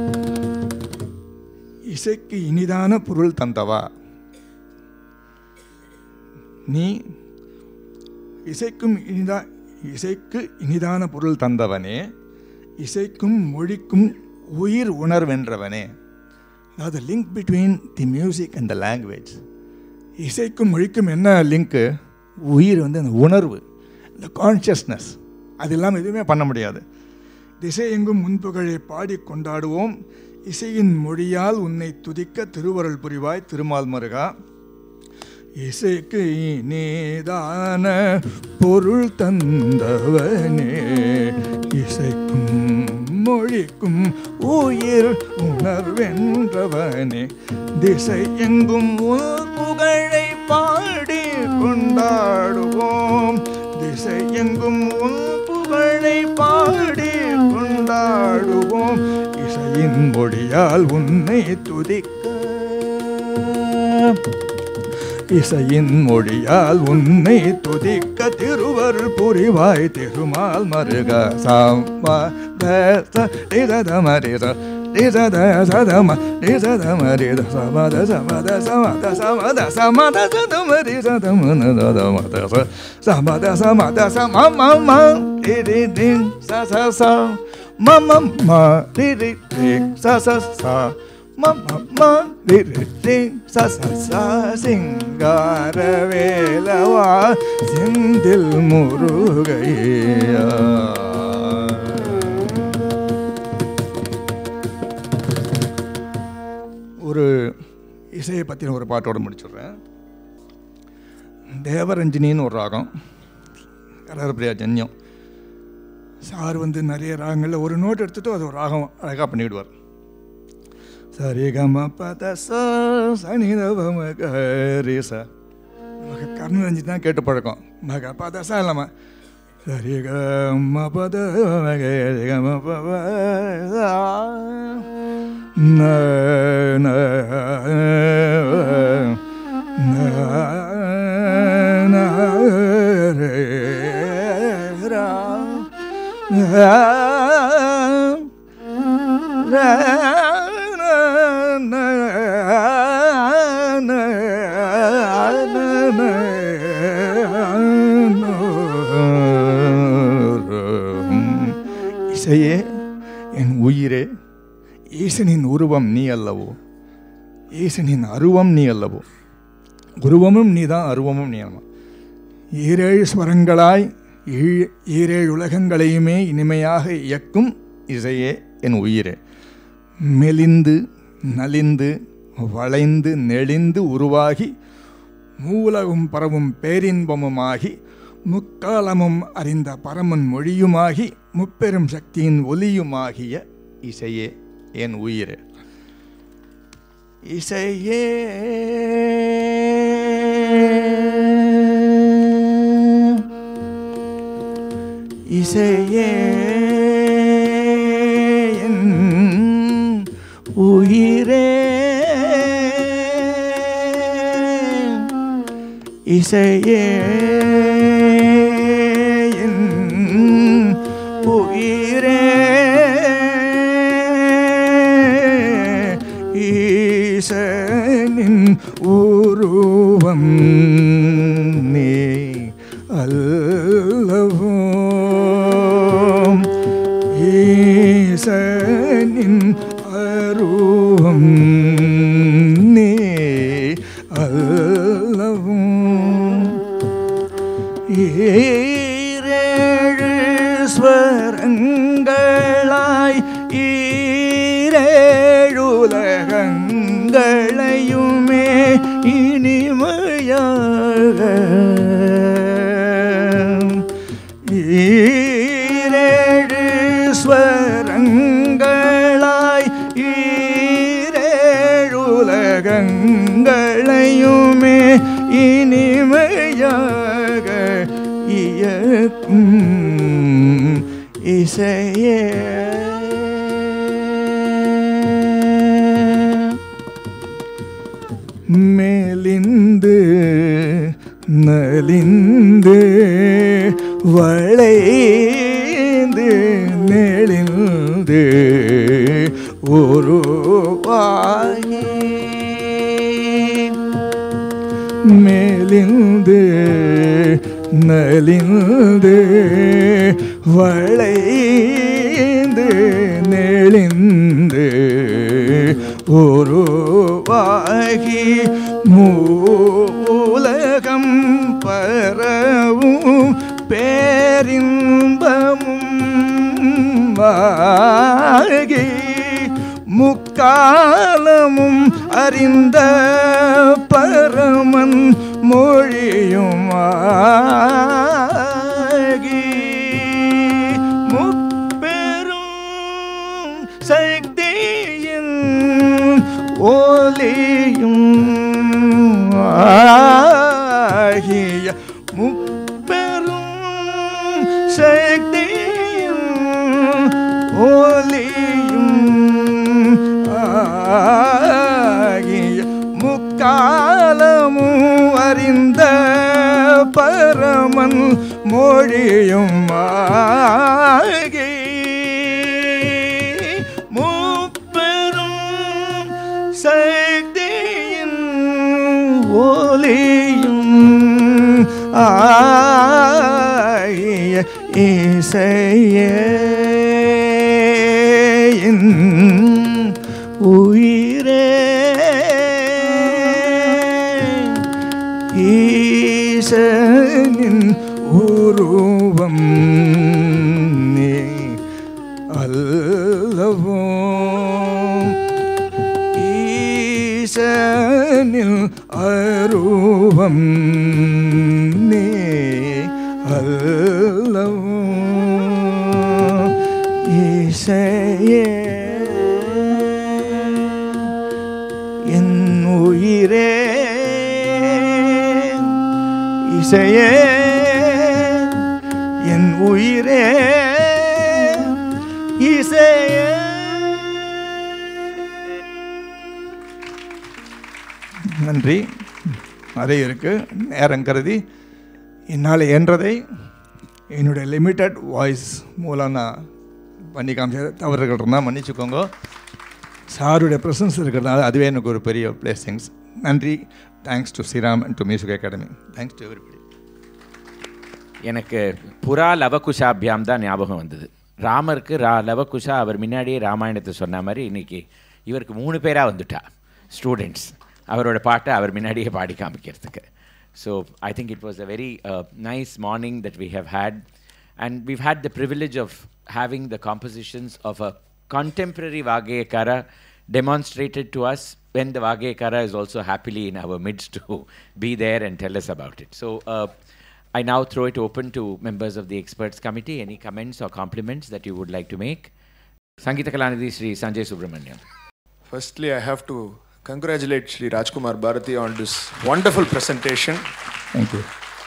இசைக்கு இனிதான பொருள் தந்தவா நீ இசைக்கும் இனிதா இசைக்கு இனிதான பொருள் தந்தவனே இசைக்கும் மொழிக்கும் உயிர் உணர்வென்றவனே அதாவது link between the music and the language இசைக்கும் மொழிக்கும் என்ன லிங்க்கு உயிர் வந்து அந்த உணர்வு இந்த கான்ஷியஸ்னஸ் அது இல்லாமல் எதுவுமே பண்ண முடியாது திசை எங்கும் முன்புகழை பாடி கொண்டாடுவோம் இசையின் மொழியால் உன்னை துதிக்க திருவருள் புரிவாய் திருமால் மருகா இசைக்கு நீதான பொருள் தந்தவனே இசைக்கும் மொழிக்கும் உயிர் உணர்வென்றவனே திசை எங்கும் உன் புகழை பாடி கொண்டாடுவோம் திசை எங்கும் உன் புகழை பாடி கொண்டாடுவோம் இசையின் மொழியால் உன்னை துதிக்க இசையின் மொழியால் உன்னை துதிக்க திருவருள் புரிவாய் திருமால் மருக சாம மரித நிசத சதம நிசத மரித சமத சமத சமத சமத சமத சதமரி சதமத சமத சமத சம மம ரி ரி ச ச ச மம ம ரி ரி ரி ச ச ச மம ம ரி ரி ரி ச ச ச சிங்கார வேலவா செந்தில் முருகையா ஒரு இசையை பற்றின ஒரு பாட்டோட முடிச்சுடுறேன் தேவரஞ்சினின்னு ஒரு ராகம் கரகரப்பிரியா ஜன்யம் சார் வந்து நிறைய ராகங்களில் ஒரு நோட் எடுத்துட்டு அது ஒரு ராகம் அழகாக பண்ணிவிடுவார் சரி கம பத சனி ம கரி ச நமக்கு கர்ணரஞ்சி தான் கேட்டு பழக்கம் மக பத ச இல்லாமல் சரி கம பத கரி கம பவ ந ந ந ரே ரா இசையே என் உயிரே ஈசனின் உருவம் நீ அல்லவோ ஈசனின் அருவம் நீ அல்லவோ உருவமும் நீ தான் அருவமும் நீ அல்லவா ஈரேழு ஸ்வரங்களாய் ஈ- ஈரேழு உலகங்களையுமே இனிமையாக இயக்கும் இசையே என் உயிரே மெலிந்து நலிந்து வளைந்து நெளிந்து உருவாகி மூலகும் பரவும் பேரின்பமுமாகி முக்காலமும் அறிந்த பரமன் மொழியுமாகி முப்பெரும் சக்தியின் ஒலியுமாகிய இசையே என் உயிரே இசையே இசையே என் உயிரே இசையே என் உயிரே ஈசனின் உருவம் நீ அல்லவோ ஈசனின் அருவம் நீ அல்லவோ ஈரேழு ஸ்வரங்களாய் ஈரேழுலகங்களையுமே இனிமையாக ஈரேழு ஸ்வரங்களாய் ஈரேழுலகங்களையுமே இனிமையாக இயக்கும் இசையே மேலிந்து நலிந்து வளைந்து நெளிந்து உருவாகி மேலிந்து நலிந்து நீந்து நெளிந்து உருவாகி மூலகம் பரவும் பேரின்பமும் ஆகி முக்காலமும் அறிந்த பரமன் மொழியும் ஆகி முப்பெரும் சக்தியின் ஒலியும் ஆகிய முப்பெரும் சக்தியின் ஒலியும் ஆகிய முக்காலமும் அறிந்த பரமன் மொழியும் ஆகி முப்பெரும் சக்தியின் ஒலியும் ஆகிய இசையே என் உயிரே ஈசனின் உருவம் நீ அல்லவோ ஈசனில் அருவம் நீ அல்லவோ இசையே என் உயிரே இசையே என் உயிரே இசையே நன்றி நிறைய இருக்கு நேரம் கருதி என்னால் என்றதை என்னுடைய லிமிட்டட் வாய்ஸ் மூலம் நான் பண்ணி காமிச்ச தவறுகள் இருந்தால் மன்னிச்சுக்கோங்க சாருடைய ப்ரெசன்ஸ் இருக்கிறதுனால அதுவே எனக்கு ஒரு பெரிய பிளேசிங்ஸ் நன்றி thanks to Sriram and to music academy thanks to everybody எனக்கு புறா லவகுஷாபியாம் தான் ஞாபகம் வந்தது ராமருக்கு ரா லவகுஷா அவர் முன்னாடியே ராமாயணத்தை சொன்ன மாதிரி இன்னைக்கு இவருக்கு மூணு பேராக வந்துட்டா ஸ்டூடெண்ட்ஸ் அவரோட பாட்டை அவர் முன்னாடியே பாடி காமிக்கிறதுக்கு so I think it was a very nice morning that we have had and we've had the privilege of having the compositions of a contemporary Vagayakara demonstrated to us when the Vagayakara is also happily in our midst to be there and tell us about it. So uh, I now throw it open to members of the experts committee. Any comments or compliments that you would like to make? Sangeeta Kalanidhi Sri Sanjay Subramaniam. Firstly, I have to congratulate Sri Rajkumar Bharati on this wonderful presentation. Thank you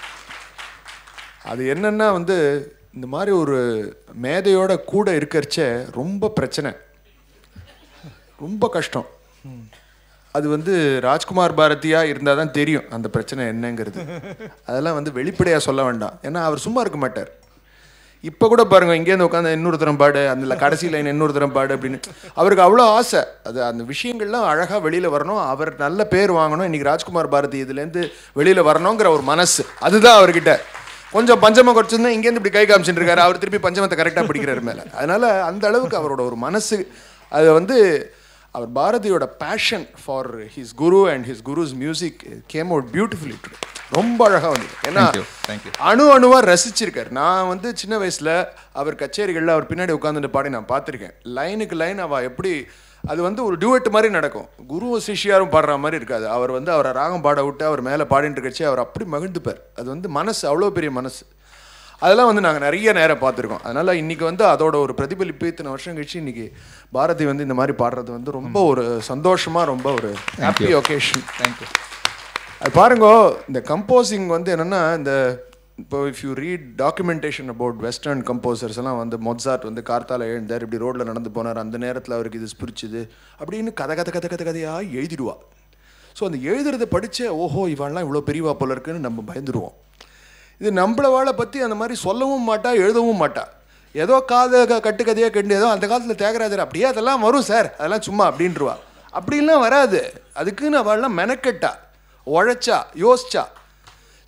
அது என்னன்னா வந்து இந்த மாதிரி ஒரு மேதையோட கூட இருக்கறச்ச ரொம்ப பிரச்சனை ரொம்ப கஷ்டம் அது வந்து ராஜ்குமார் பாரதியா இருந்தால் தான் தெரியும் அந்த பிரச்சனை என்னங்கிறது அதெல்லாம் வந்து வெளிப்படையாக சொல்ல வேண்டாம் ஏன்னா அவர் சும்மா இருக்க மாட்டார் இப்போ கூட பாருங்க இங்கேருந்து உட்காந்து இன்னொருத்தரம் பாடு அந்த கடைசி லைன் இன்னொருத்தரம் பாடு அப்படின்னு அவருக்கு அவ்வளோ ஆசை அது அந்த விஷயங்கள்லாம் அழகாக வெளியில் வரணும் அவர் நல்ல பேர் வாங்கணும் இன்னைக்கு ராஜ்குமார் பாரதி இதுலேருந்து வெளியில் வரணுங்கிற ஒரு மனசு அதுதான் அவர்கிட்ட கொஞ்சம் பஞ்சமம் குறைச்சிருந்தா இங்கேருந்து இப்படி கை காமிச்சுட்டு இருக்காரு அவர் திருப்பி பஞ்சமத்தை கரெக்டாக பிடிக்கிறாரு மேலே அதனால அந்த அளவுக்கு அவரோட ஒரு மனசு அது வந்து அவர் பாரதியோட passion for his guru and his guru's music came out beautifully ரொம்ப அழகாக வந்து ஏன்னா Thank you, thank you. அணு அணுவாக ரசிச்சிருக்காரு நான் வந்து சின்ன வயசில் அவர் கச்சேரிகளில் அவர் பின்னாடி உட்காந்துட்டு பாடி நான் பார்த்துருக்கேன் லைனுக்கு லைன் அவள் எப்படி அது வந்து ஒரு டியூட் மாதிரி நடக்கும் குரு சிஷ்யாரும் பாடுற மாதிரி இருக்காது அவர் வந்து அவரை ராகம் பாட விட்டு அவர் மேலே பாடிட்டு இருக்கச்சு அவர் அப்படி மகிழ்ந்துப்பார் அது வந்து மனசு அவ்வளோ பெரிய மனசு அதெல்லாம் வந்து நாங்கள் நிறைய நேரம் பார்த்துருக்கோம் அதனால் இன்றைக்கி வந்து அதோட ஒரு பிரதிபலிப்பு இத்தனை வருஷம் கழிச்சு இன்றைக்கி பாரதி வந்து இந்த மாதிரி பாடுறது வந்து ரொம்ப ஒரு சந்தோஷமாக ரொம்ப ஒரு ஹாப்பி ஒகேஷன் தேங்க்யூ அது பாருங்க இந்த கம்போசிங் வந்து என்னென்னா இந்த இப்போ if you read documentation about western composers எல்லாம் வந்து மொட்சார்ட் வந்து கார்த்தால எழுந்தார் இப்படி ரோட்டில் நடந்து போனார் அந்த நேரத்தில் அவருக்கு இது பிடிச்சிது அப்படின்னு கதை கதை கதை கதை கதையாக எழுதிடுவா ஸோ அந்த எழுதுறதை படித்து ஓஹோ இவெல்லாம் இவ்வளோ பெரியவா போல இருக்குன்னு நம்ம பயந்துருவோம் இது நம்மளவாளை பற்றி அந்த மாதிரி சொல்லவும் மாட்டா எழுதவும் மாட்டா ஏதோ காதை க- கட்டு கதையாக கண்டு ஏதோ அந்த காலத்தில் தியாகராஜர் அப்படியே அதெல்லாம் வரும் சார் அதெல்லாம் சும்மா அப்படின்றவா அப்படிலாம் வராது அதுக்குன்னு அவள்லாம் மெனக்கெட்டா உழைச்சா யோசிச்சா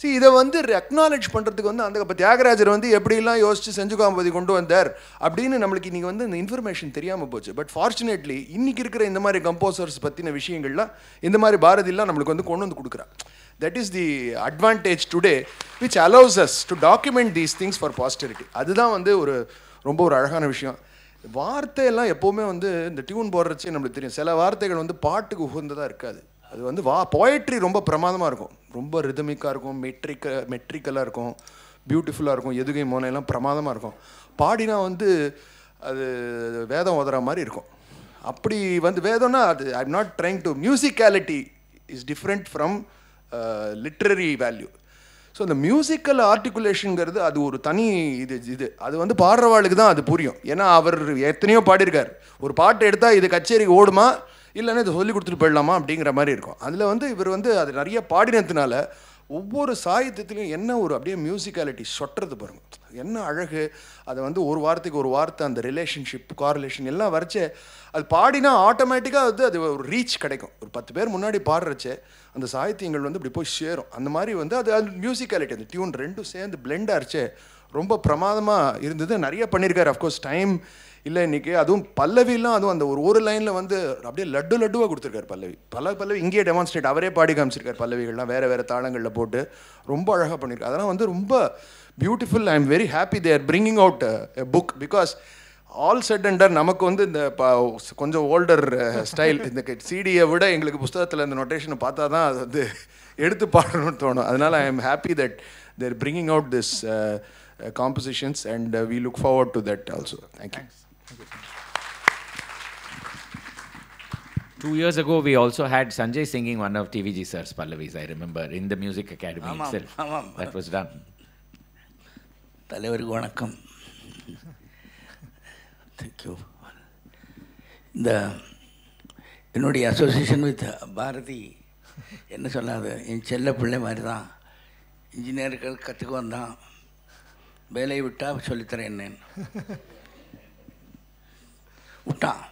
see இதை வந்து அக்னாலேஜ் பண்ணுறதுக்கு வந்து அந்த இப்போ தியாகராஜர் வந்து எப்படிலாம் யோசிச்சு செஞ்சு காம்பதி கொண்டு வந்தார் அப்படின்னு நம்மளுக்கு இன்றைக்கி வந்து இந்த இன்ஃபர்மேஷன் தெரியாமல் போச்சு பட் ஃபார்ச்சுனேட்லி இன்னைக்கு இருக்கிற இந்த மாதிரி கம்போசர்ஸ் பற்றின விஷயங்கள்லாம் இந்த மாதிரி பாரதிலாம் நம்மளுக்கு வந்து கொண்டு வந்து கொடுக்குறா that is the advantage today which allows us to document these things for posterity அதுதான் வந்து ஒரு ரொம்ப ஒரு அழகான விஷயம் வார்த்தையெல்லாம் எப்போவுமே வந்து இந்த டியூன் போடுறச்சே நம்மளுக்கு தெரியும் சில வார்த்தைகள் வந்து பாட்டுக்கு உகந்ததாக இருக்காது அது வந்து வா போயட்ரி ரொம்ப பிரமாதமாக இருக்கும் ரொம்ப ரிதமிக்காக இருக்கும் மெட்ரிக்க மெட்ரிக்கலாக இருக்கும் பியூட்டிஃபுல்லாக இருக்கும் எதுகை மோனையெல்லாம் பிரமாதமாக இருக்கும் பாடினா வந்து அது வேதம் ஓதுற மாதிரி இருக்கும் அப்படி வந்து வேதம்னா அது I am not trying to musicality is different from literary value so இந்த மியூசிக்கல் ஆர்டிகுலேஷனுங்கிறது அது ஒரு தனி இது இது அது வந்து பாடுறவாளுக்கு தான் அது புரியும் ஏன்னா அவர் எத்தனையோ பாடியிருக்கார் ஒரு பாட்டு எடுத்தால் இது கச்சேரிக்கு ஓடுமா இல்லைன்னா இதை சொல்லி கொடுத்துட்டு போயிடலாமா அப்படிங்கிற மாதிரி இருக்கும் அதில் வந்து இவர் வந்து அது நிறைய பாடினதுனால ஒவ்வொரு சாகித்யத்திலையும் என்ன ஒரு அப்படியே மியூசிக்காலிட்டி சொட்டுறது பாருங்க என்ன அழகு அதை வந்து ஒரு வார்த்தைக்கு ஒரு வார்த்தை அந்த ரிலேஷன்ஷிப் காரிலேஷன் எல்லாம் வரைச்சே அது பாடினா ஆட்டோமேட்டிக்காக வந்து அது ஒரு ரீச் கிடைக்கும் ஒரு பத்து பேர் முன்னாடி பாடுறச்சே அந்த சாகித்யங்கள் வந்து இப்படி போய் சேரும் அந்த மாதிரி வந்து அது அது மியூசிக்காலிட்டி அந்த டியூன் ரெண்டும் சேர்ந்து பிளெண்ட் ஆச்சு ரொம்ப பிரமாதமாக இருந்தது நிறைய பண்ணியிருக்காரு அஃப்கோர்ஸ் டைம் இல்லை இன்னைக்கு அதுவும் பல்லவிலாம் அதுவும் அந்த ஒரு ஒரு லைனில் வந்து அப்படியே லட்டு லட்டுவாக கொடுத்துருக்காரு பல்லவி பல பல்லவி இங்கேயே டெமான்ஸ்ட்ரேட் அவரே பாடி காமிச்சிருக்காரு பல்லவிகள்லாம் வேறு வேறு தாளங்களில் போட்டு ரொம்ப அழகாக பண்ணியிருக்காரு அதெல்லாம் வந்து ரொம்ப beautiful I am very happy they're bringing out a book because all set under நமக்கு வந்து இந்த ப- கொஞ்சம் ஓல்டர் ஸ்டைல் இந்த சிடியை விட எங்களுக்கு புஸ்தகத்தில் இந்த நொட்டேஷனை பார்த்தா தான் அது வந்து எடுத்து பாடணும்னு தோணும் அதனால் I am happy that they're bringing out this compositions and we look forward to that also thank you Two years ago, we also had Sanjay singing one of TVG Sir's Pallavis, I remember, in the Music Academy ஆமாம், itself. ஆமாம். That was done. தலைவருக்கு வணக்கம் தேங்க்யூ இந்த என்னுடைய அசோசியேஷன் வித் பாரதி என்ன சொல்லாது என் செல்ல பிள்ளை மாதிரி தான் இன்ஜினியர்கள் கற்றுக்க வந்தான் வேலையை விட்டால் சொல்லித்தரேன் என்னன்னு விட்டான்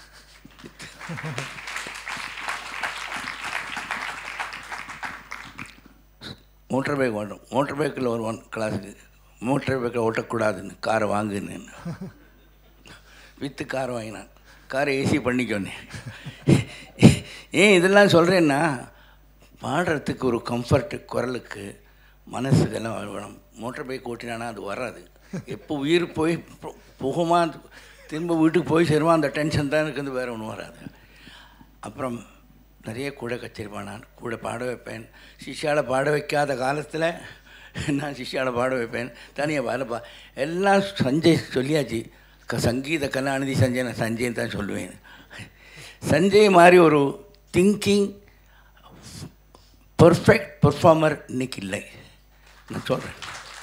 மோட்டர் பைக் ஓட்டும் மோட்டர் பைக்கில் வருவான் கிளாஸுக்கு மோட்டர் பைக்கில் ஓட்டக்கூடாதுன்னு காரை வாங்குன்னு விற்று கார் வாங்கினான் காரை ஏசி பண்ணிக்கோன்னே ஏன் இதெல்லாம் சொல்கிறேன்னா பாடுறதுக்கு ஒரு கம்ஃபர்ட்டு குரலுக்கு மனசுக்கெல்லாம் வேணும் மோட்டர் பைக் ஓட்டினானா அது வராது எப்போ உயிர் போய் பு- புகுமா திரும்ப வீட்டுக்கு போய் சேருவான் அந்த டென்ஷன் தான் எனக்கு வந்து வேறு ஒன்றும் வராது அப்புறம் நிறைய கூட கச்சேரி பாடினான் கூட பாட வைப்பேன் சிஷ்யாவை பாட வைக்காத காலத்தில் நான் சிஷ்யாவை பாட வைப்பேன் தனியாக பாட பா எல்லாம் சஞ்சய் சொல்லியாச்சு க சங்கீத கலாநிதி சஞ்சய் நான் சஞ்சய் தான் சொல்லுவேன் சஞ்சய் மாதிரி ஒரு திங்கிங் பர்ஃபெக்ட் பெர்ஃபார்மர் இன்னைக்கு இல்லை நான் சொல்கிறேன்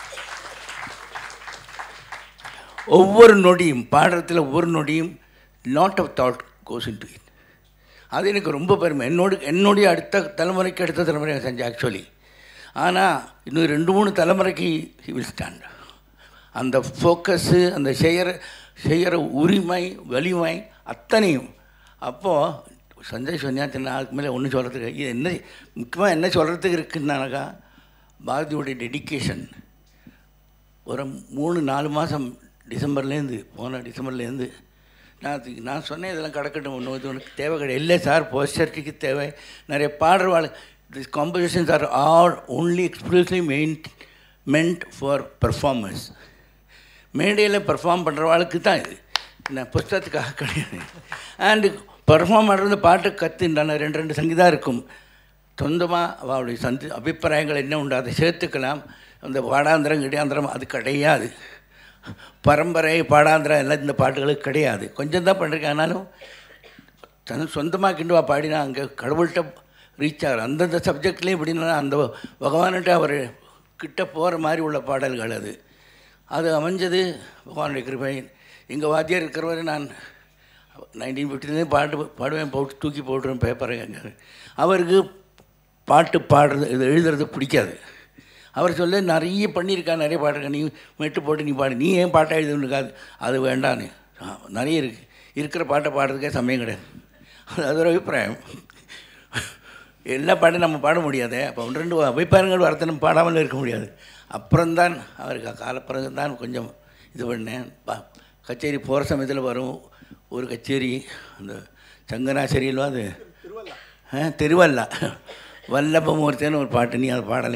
ஒவ்வொரு நொடியும் பாடுறதுல ஒவ்வொரு நொடியும் lot of thought goes into it இட் அது எனக்கு ரொம்ப பெருமை என்னோட என்னுடைய அடுத்த தலைமுறைக்கு அடுத்த தலைமுறை செஞ்சேன் ஆக்சுவலி ஆனால் இன்னும் ரெண்டு மூணு தலைமுறைக்கு ஹி வில் ஸ்டாண்ட் அந்த ஃபோக்கஸு அந்த செய்கிற செய்கிற உரிமை வலிமை அத்தனையும் அப்போது சஞ்சய் சொன்னியாத்தின் அதுக்கு மேலே ஒன்றும் சொல்கிறதுக்கு இது என்ன முக்கியமாக என்ன சொல்கிறதுக்கு இருக்குன்னாக்கா பாரதியோடைய டெடிக்கேஷன் ஒரு மூணு நாலு மாதம் டிசம்பர்லேருந்து போன டிசம்பர்லேருந்து நான் அதுக்கு- நான் சொன்னேன் இதெல்லாம் கிடக்கட்டும் ஒன்று இது உனக்கு தேவை கிடையாது இல்லை சார் போஸ்டர்ட்டிக்கு தேவை நிறைய பாடுறவாள் this compositions are all only expressly mainly meant for performance மேடையில் பர்ஃபார்ம் பண்ணுறவாளுக்கு தான் இது நான் புஸ்தகத்துக்காக கிடையாது அண்டு பர்ஃபார்ம் பண்ணுறது பாட்டு கற்றுண்டான ரெண்டு ரெண்டு சங்கீதம் இருக்கும் சொந்தமாக அவளுடைய சந்தி அபிப்பிராயங்கள் என்ன உண்டு அதை சேர்த்துக்கலாம் அந்த பாடாந்திரம் கிடையாந்திரம் அது கிடையாது பரம்பரை பாடாந்திரம் எல்லாம் இந்த பாட்டுகளுக்கு கிடையாது கொஞ்சம் தான் பண்ணிருக்கேன் ஆனாலும் தன் சொந்தமாக கிண்டுவா பாடினா அங்கே கடவுள்கிட்ட ரீச் ஆகிற அந்தந்த சப்ஜெக்ட்லேயும் எப்படின்னா அந்த பகவான்கிட்ட அவர் கிட்ட போகிற மாதிரி உள்ள பாடல்கள் அது அது அமைஞ்சது பகவானுடைய கிருபை எங்கள் வாத்தியார் இருக்கிறவரை நான் நைன்டீன் ஃபிஃப்டிலே பாட்டு பாடுவேன் போட்டு தூக்கி போட்டுருவேன் பேப்பரை அங்கே அவருக்கு பாட்டு பாடுறது இது எழுதுறது பிடிக்காது அவர் சொல்ல நிறைய பண்ணியிருக்கா நிறைய பாட்டிருக்க நீ மெட்டு போட்டு நீ பாடு நீ ஏன் பாட்டை எழுதுனுக்காது அது வேண்டான்னு ஆ, நிறைய இருக்குது இருக்கிற பாட்டை பாடுறதுக்கே சமயம் கிடையாது அது அது ஒரு அபிப்பிராயம் எல்லா பாட்டும் நம்ம பாட முடியாது அப்போ ஒன்று ரெண்டு அபிப்பிராயங்கள் வரத்தை நம்ம பாடாமல் இருக்க முடியாது அப்புறம்தான் அவருக்கு காலப்பிறகு தான் கொஞ்சம் இது பண்ணேன் பா கச்சேரி போகிற சமயத்தில் வரும் ஒரு கச்சேரி அந்த சங்கராச்சேரியிலும் அது ஆ திருவல்லா வல்லபமூர்த்தின்னு ஒரு பாட்டு நீ அதை பாடலை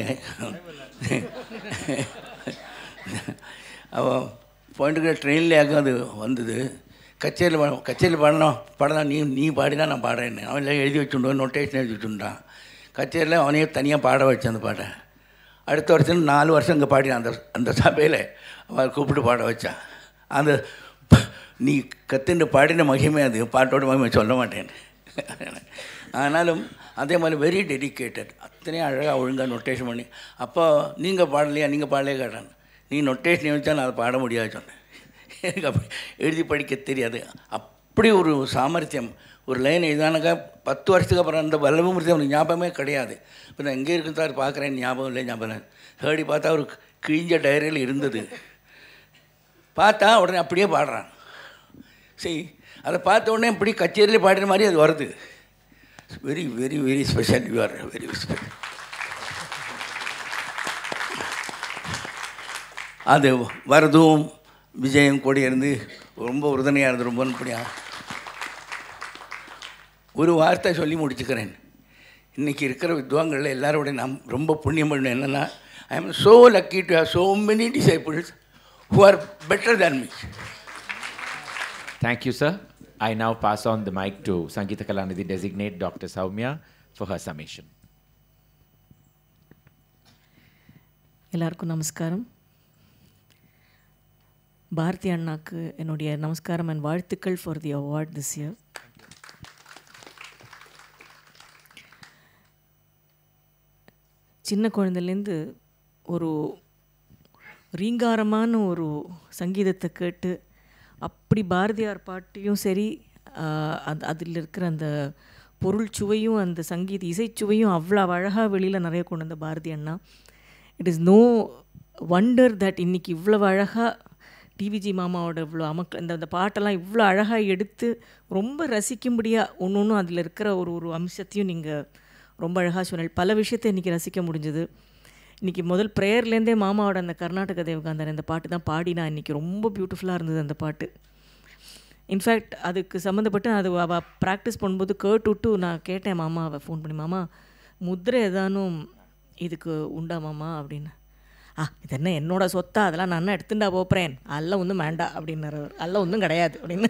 அவன் போயிட்டு ட்ரெயின்லேயாக்கும் அது வந்தது கச்சேரியில் பா கச்சேரியில் பாடணும் பாடலாம் நீ நீ பாடினா நான் பாடுறேன்னு அவன் எல்லாம் எழுதி வச்சுட்டான் நோட்டேஷன் எழுதி வச்சுட்டான் கச்சேரியில் அவனையே தனியாக பாட வச்சேன் அந்த பாட்டை அடுத்த வருஷம் நாலு வருஷம் இங்கே பாடினான் அந்த அந்த சபையில் அவன் கூப்பிட்டு பாட வச்சான் அந்த ப- நீ கத்துண்டு பாடின மகிமை அது பாட்டோட மகிமை சொல்ல மாட்டேன் ஆனாலும் அதே மாதிரி வெரி டெடிக்கேட்டட் அத்தனையும் அழகாக ஒழுங்காக நொட்டேஷன் பண்ணி அப்போ நீங்கள் பாடலையா நீங்கள் பாடலையே கேட்டான் நீ நொட்டேஷன் வச்சா நான் அதை பாட முடியாது சொன்னேன் எனக்கு அப்படி எழுதி படிக்க தெரியாது அப்படி ஒரு சாமர்த்தியம் ஒரு லைன் எழுதானாக்கா பத்து வருஷத்துக்கு அப்புறம் அந்த வல்லபமூர்த்தி அவனுக்கு ஞாபகமே கிடையாது இப்போ நான் எங்கே இருக்கு சார் பார்க்குறேன் ஞாபகம் இல்லை ஞாபகம் இல்லை தேடி பார்த்தா ஒரு கிழிஞ்ச டைரியில் இருந்தது பார்த்தா உடனே அப்படியே பாடுறான் சரி அதை பார்த்த உடனே இப்படி கச்சேரியில் பாடுற மாதிரி அது வருது very very very special you are very special அது வரதும் விஜயம் கூட இருந்து ரொம்ப உறுதுணையாக இருந்து ரொம்ப அப்படியா ஒரு வார்த்தை சொல்லி முடிச்சுக்கிறேன் இன்றைக்கி இருக்கிற வித்வான்களில் எல்லாரோட நாம் ரொம்ப புண்ணியம் பண்ணணும் என்னென்னா I am so lucky to have so many disciples who are better than me Thank you, sir. I now pass on the mic to Sangeeta Kalanidhi designate Dr. Soumya for her summation. எல்லாருக்கும் நமஸ்காரம் பாரதி அண்ணாக்கு என்னுடைய நமஸ்காரம் அண்ட் வாழ்த்துக்கள் for the award this year சின்ன குழந்தைலேருந்து ஒரு ரீங்காரமான ஒரு சங்கீதத்தை கேட்டு அப்படி பாரதியார் பாட்டையும் சரி ஆஹ், அது அதில் இருக்கிற அந்த பொருள் சுவையும் அந்த சங்கீத இசைச்சுவையும் அவ்வளோ அழகாக வெளியில் நிறைய கொண்டு வந்த பாரதி அண்ணா it is no wonder that இன்னைக்கு இவ்வளவு அழகாக டிவிஜி மாமாவோட இவ்வளோ அமக்க இந்த அந்த பாட்டெல்லாம் இவ்வளோ அழகாக எடுத்து ரொம்ப ரசிக்கும்படியாக ஒன்று ஒன்றும் அதில் இருக்கிற ஒரு ஒரு அம்சத்தையும் நீங்கள் ரொம்ப அழகாக சொன்னீங்க பல விஷயத்தை இன்றைக்கி ரசிக்க முடிஞ்சது இன்றைக்கி முதல் ப்ரேயர்லேருந்தே மாமாவோட அந்த கர்நாடக தேவகாந்தன் இந்த பாட்டு தான் பாடினா இன்றைக்கி ரொம்ப பியூட்டிஃபுல்லாக இருந்தது அந்த பாட்டு இன்ஃபேக்ட் அதுக்கு சம்மந்தப்பட்டு அது அவள் ப்ராக்டிஸ் பண்ணும்போது கேட்டு விட்டு நான் கேட்டேன் மாமாவை ஃபோன் பண்ணி மாமா முத்திரை ஏதானும் இதுக்கு உண்டா மாமா அப்படின்னு ஆ இது என்ன என்னோட சொத்தா அதெல்லாம் நான் என்ன எடுத்துட்டா போப்புறேன் அதெல்லாம் ஒன்றும் வேண்டாம் அப்படின்னாரு அவர் அதெல்லாம் ஒன்றும் கிடையாது அப்படின்னு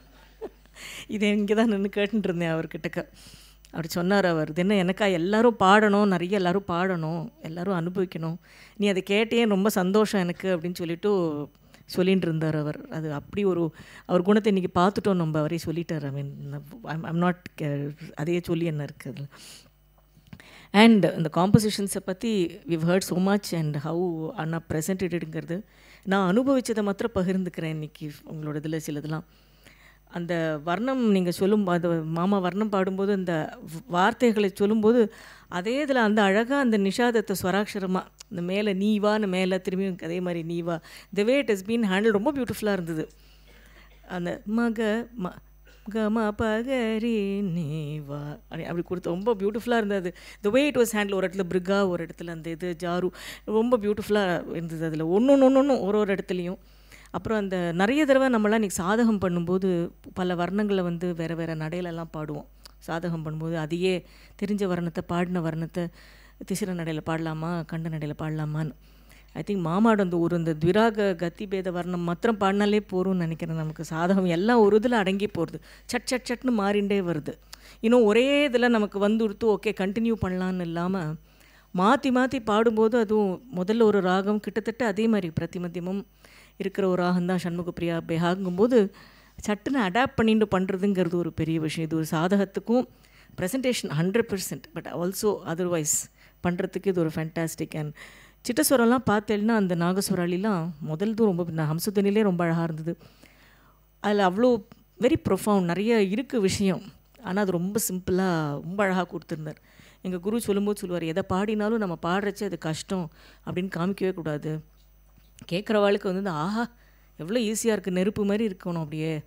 இது இங்கே தான் நின்று கேட்டுட்டு இருந்தேன் அவர்கிட்டக்க அப்படி சொன்னார் அவர் இது என்ன எனக்கா எல்லாரும் பாடணும் நிறைய எல்லாரும் பாடணும் எல்லாரும் அனுபவிக்கணும் நீ அதை கேட்டே ரொம்ப சந்தோஷம் எனக்கு அப்படின்னு சொல்லிட்டு சொல்லிட்டு இருந்தார் அவர் அது அப்படி ஒரு அவர் குணத்தை இன்றைக்கி பார்த்துட்டோம் நம்ம அவரே சொல்லிட்டார் ஐ மீன் ஐம் நாட் அதையே சொல்லி என்ன இருக்குது அதில் அண்ட் இந்த காம்போசிஷன்ஸை பற்றி we've heard so much and how அண்ணா ப்ரெசன்டேடுங்கிறது நான் அனுபவிச்சதை மாத்திரம் பகிர்ந்துக்கிறேன் இன்னைக்கு உங்களோட இதில் சிலதெல்லாம் அந்த வர்ணம் நீங்கள் சொல்லும் அது மாமா வர்ணம் பாடும்போது அந்த வ- வார்த்தைகளை சொல்லும்போது அதே இதில் அந்த அழகாக அந்த நிஷாதத்தை ஸ்வராட்சரமாக இந்த மேலே நீவான்னு மேலே திரும்பியும் அதே மாதிரி நீவா the way it is been handle ரொம்ப பியூட்டிஃபுல்லாக இருந்தது அந்த மக ம கம பகரி நீவா அப்படி அப்படி கொடுத்து ரொம்ப பியூட்டிஃபுல்லாக இருந்தது the way it was handle ஒரு இடத்துல பிரிகா ஒரு இடத்துல அந்த இது ஜாரு ரொம்ப பியூட்டிஃபுல்லாக இருந்தது அதில் ஒன்று ஒன்று ஒன்று ஒரு ஒரு இடத்துலையும் அப்புறம் அந்த நிறைய தடவை நம்மளாம் இன்றைக்கி சாதகம் பண்ணும்போது பல வர்ணங்களை வந்து வேறு வேறு நடையிலெல்லாம் பாடுவோம் சாதகம் பண்ணும்போது அதையே தெரிஞ்ச வர்ணத்தை பாடின வர்ணத்தை திசிர நடையில் பாடலாமா கண்ட நடையில் பாடலாமான்னு ஐ திங்க் மாமாடு அந்த ஒரு இந்த துவிராக கத்தி பேத வர்ணம் மாத்திரம் பாடினாலே போரும்னு நினைக்கிறேன் நமக்கு சாதகம் எல்லாம் ஒரு இதில் அடங்கி போகிறது சட் சட் சட்னு மாறிண்டே வருது இன்னும் ஒரே இதில் நமக்கு வந்து கொடுத்து ஓகே கண்டினியூ பண்ணலான்னு இல்லாமல் மாற்றி மாற்றி பாடும்போது அதுவும் முதல்ல ஒரு ராகம் கிட்டத்தட்ட அதே மாதிரி பிரதிமத்தியமும் இருக்கிற ஒரு ராகம் தான் சண்முகப்பிரியா பெஹாங்கும்போது சட்டுன்னு அடாப்ட் பண்ணிட்டு பண்ணுறதுங்கிறது ஒரு பெரிய விஷயம் இது ஒரு சாதகத்துக்கும் presentation hundred percent but also otherwise பண்ணுறதுக்கு இது ஒரு ஃபேண்டாஸ்டிக் அண்ட் சிட்டஸ்வரம்லாம் பார்த்தேன்னா அந்த நாகஸ்வராலிலாம் முதல்தும் ரொம்ப நான் ஹம்சத்துனிலே ரொம்ப அழகாக இருந்தது அதில் அவ்வளோ வெரி ப்ரொஃபவுண்ட் நிறைய இருக்குது விஷயம் ஆனால் அது ரொம்ப சிம்பிளாக ரொம்ப அழகாக கொடுத்துருந்தார் எங்கள் குரு சொல்லும்போது சொல்லுவார் எதை பாடினாலும் நம்ம பாடுறச்சு அது கஷ்டம் அப்படின்னு காமிக்கவே கூடாது கேட்குறவாளுக்கு வந்து இந்த ஆஹா எவ்வளோ ஈஸியாக இருக்குது நெருப்பு மாதிரி இருக்கணும் அப்படியே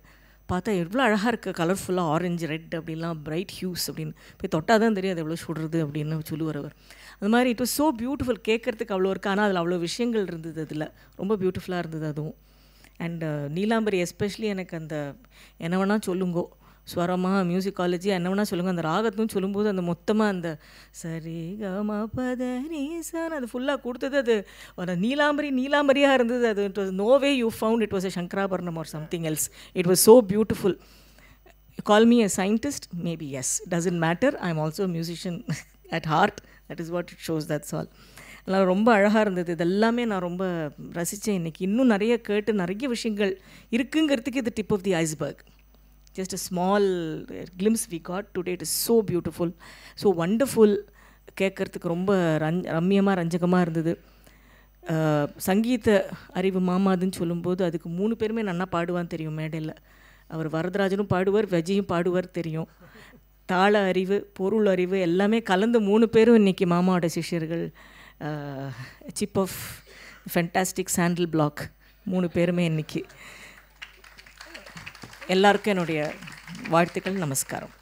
பார்த்தா எவ்வளோ அழகாக இருக்குது கலர்ஃபுல்லாக ஆரஞ்சு ரெட் அப்படின்லாம் பிரைட் ஹியூஸ் அப்படின்னு போய் தொட்டால் தான் தெரியும் அது எவ்வளோ சுடுறது அப்படின்னு சொல்லுவார் அவர் அந்த மாதிரி இட் வாஸ் ஸோ பியூட்டிஃபுல் கேட்கறதுக்கு அவ்வளோ இருக்குது ஆனால் அதில் அவ்வளோ விஷயங்கள் இருந்தது அதில் ரொம்ப பியூட்டிஃபுல்லாக இருந்தது அதுவும் அண்ட் நீலாம்பரி எஸ்பெஷலி எனக்கு அந்த என்ன வேணால் சொல்லுங்கோ ஸ்வரமாக மியூசிக்காலஜி என்ன வேணால் சொல்லுங்கள் அந்த ராகத்தும் சொல்லும்போது அந்த மொத்தமாக அந்த சரி கம பத நீசான் அது ஃபுல்லாக கொடுத்தது அது ஒரு நீலாம்பரி நீலாம்பரியாக இருந்தது அது it was no way you found it was a Shankarabharanam or something else it was so beautiful call me a scientist maybe yes doesn't matter i'm also a musician at heart that is what it shows that's all அதெல்லாம் ரொம்ப அழகாக இருந்தது இதெல்லாமே நான் ரொம்ப ரசித்தேன் இன்றைக்கி இன்னும் நிறைய கேட்டு நிறைய விஷயங்கள் இருக்குங்கிறதுக்கு இது tip of the iceberg just a small uh, glimpse we got today it is so beautiful so wonderful கேட்குறதுக்கு ரொம்ப ரஞ் ரம்யமாக ரஞ்சகமாக இருந்தது அஹ், சங்கீத அறிவு மாமாதுன்னு சொல்லும்போது அதுக்கு மூணு பேருமே நன்னா பாடுவான்னு தெரியும் மேடையில் அவர் வரதராஜனும் பாடுவார் விஜயும் பாடுவார் தெரியும் தாள அறிவு பொருள் அறிவு எல்லாமே கலந்து மூணு பேரும் இன்றைக்கி மாமாவோட சிஷ்யர்கள் chip of fantastic sandal block மூணு பேருமே இன்னைக்கு எல்லாருக்கும் என்னுடைய வாழ்த்துக்கள் நமஸ்காரம்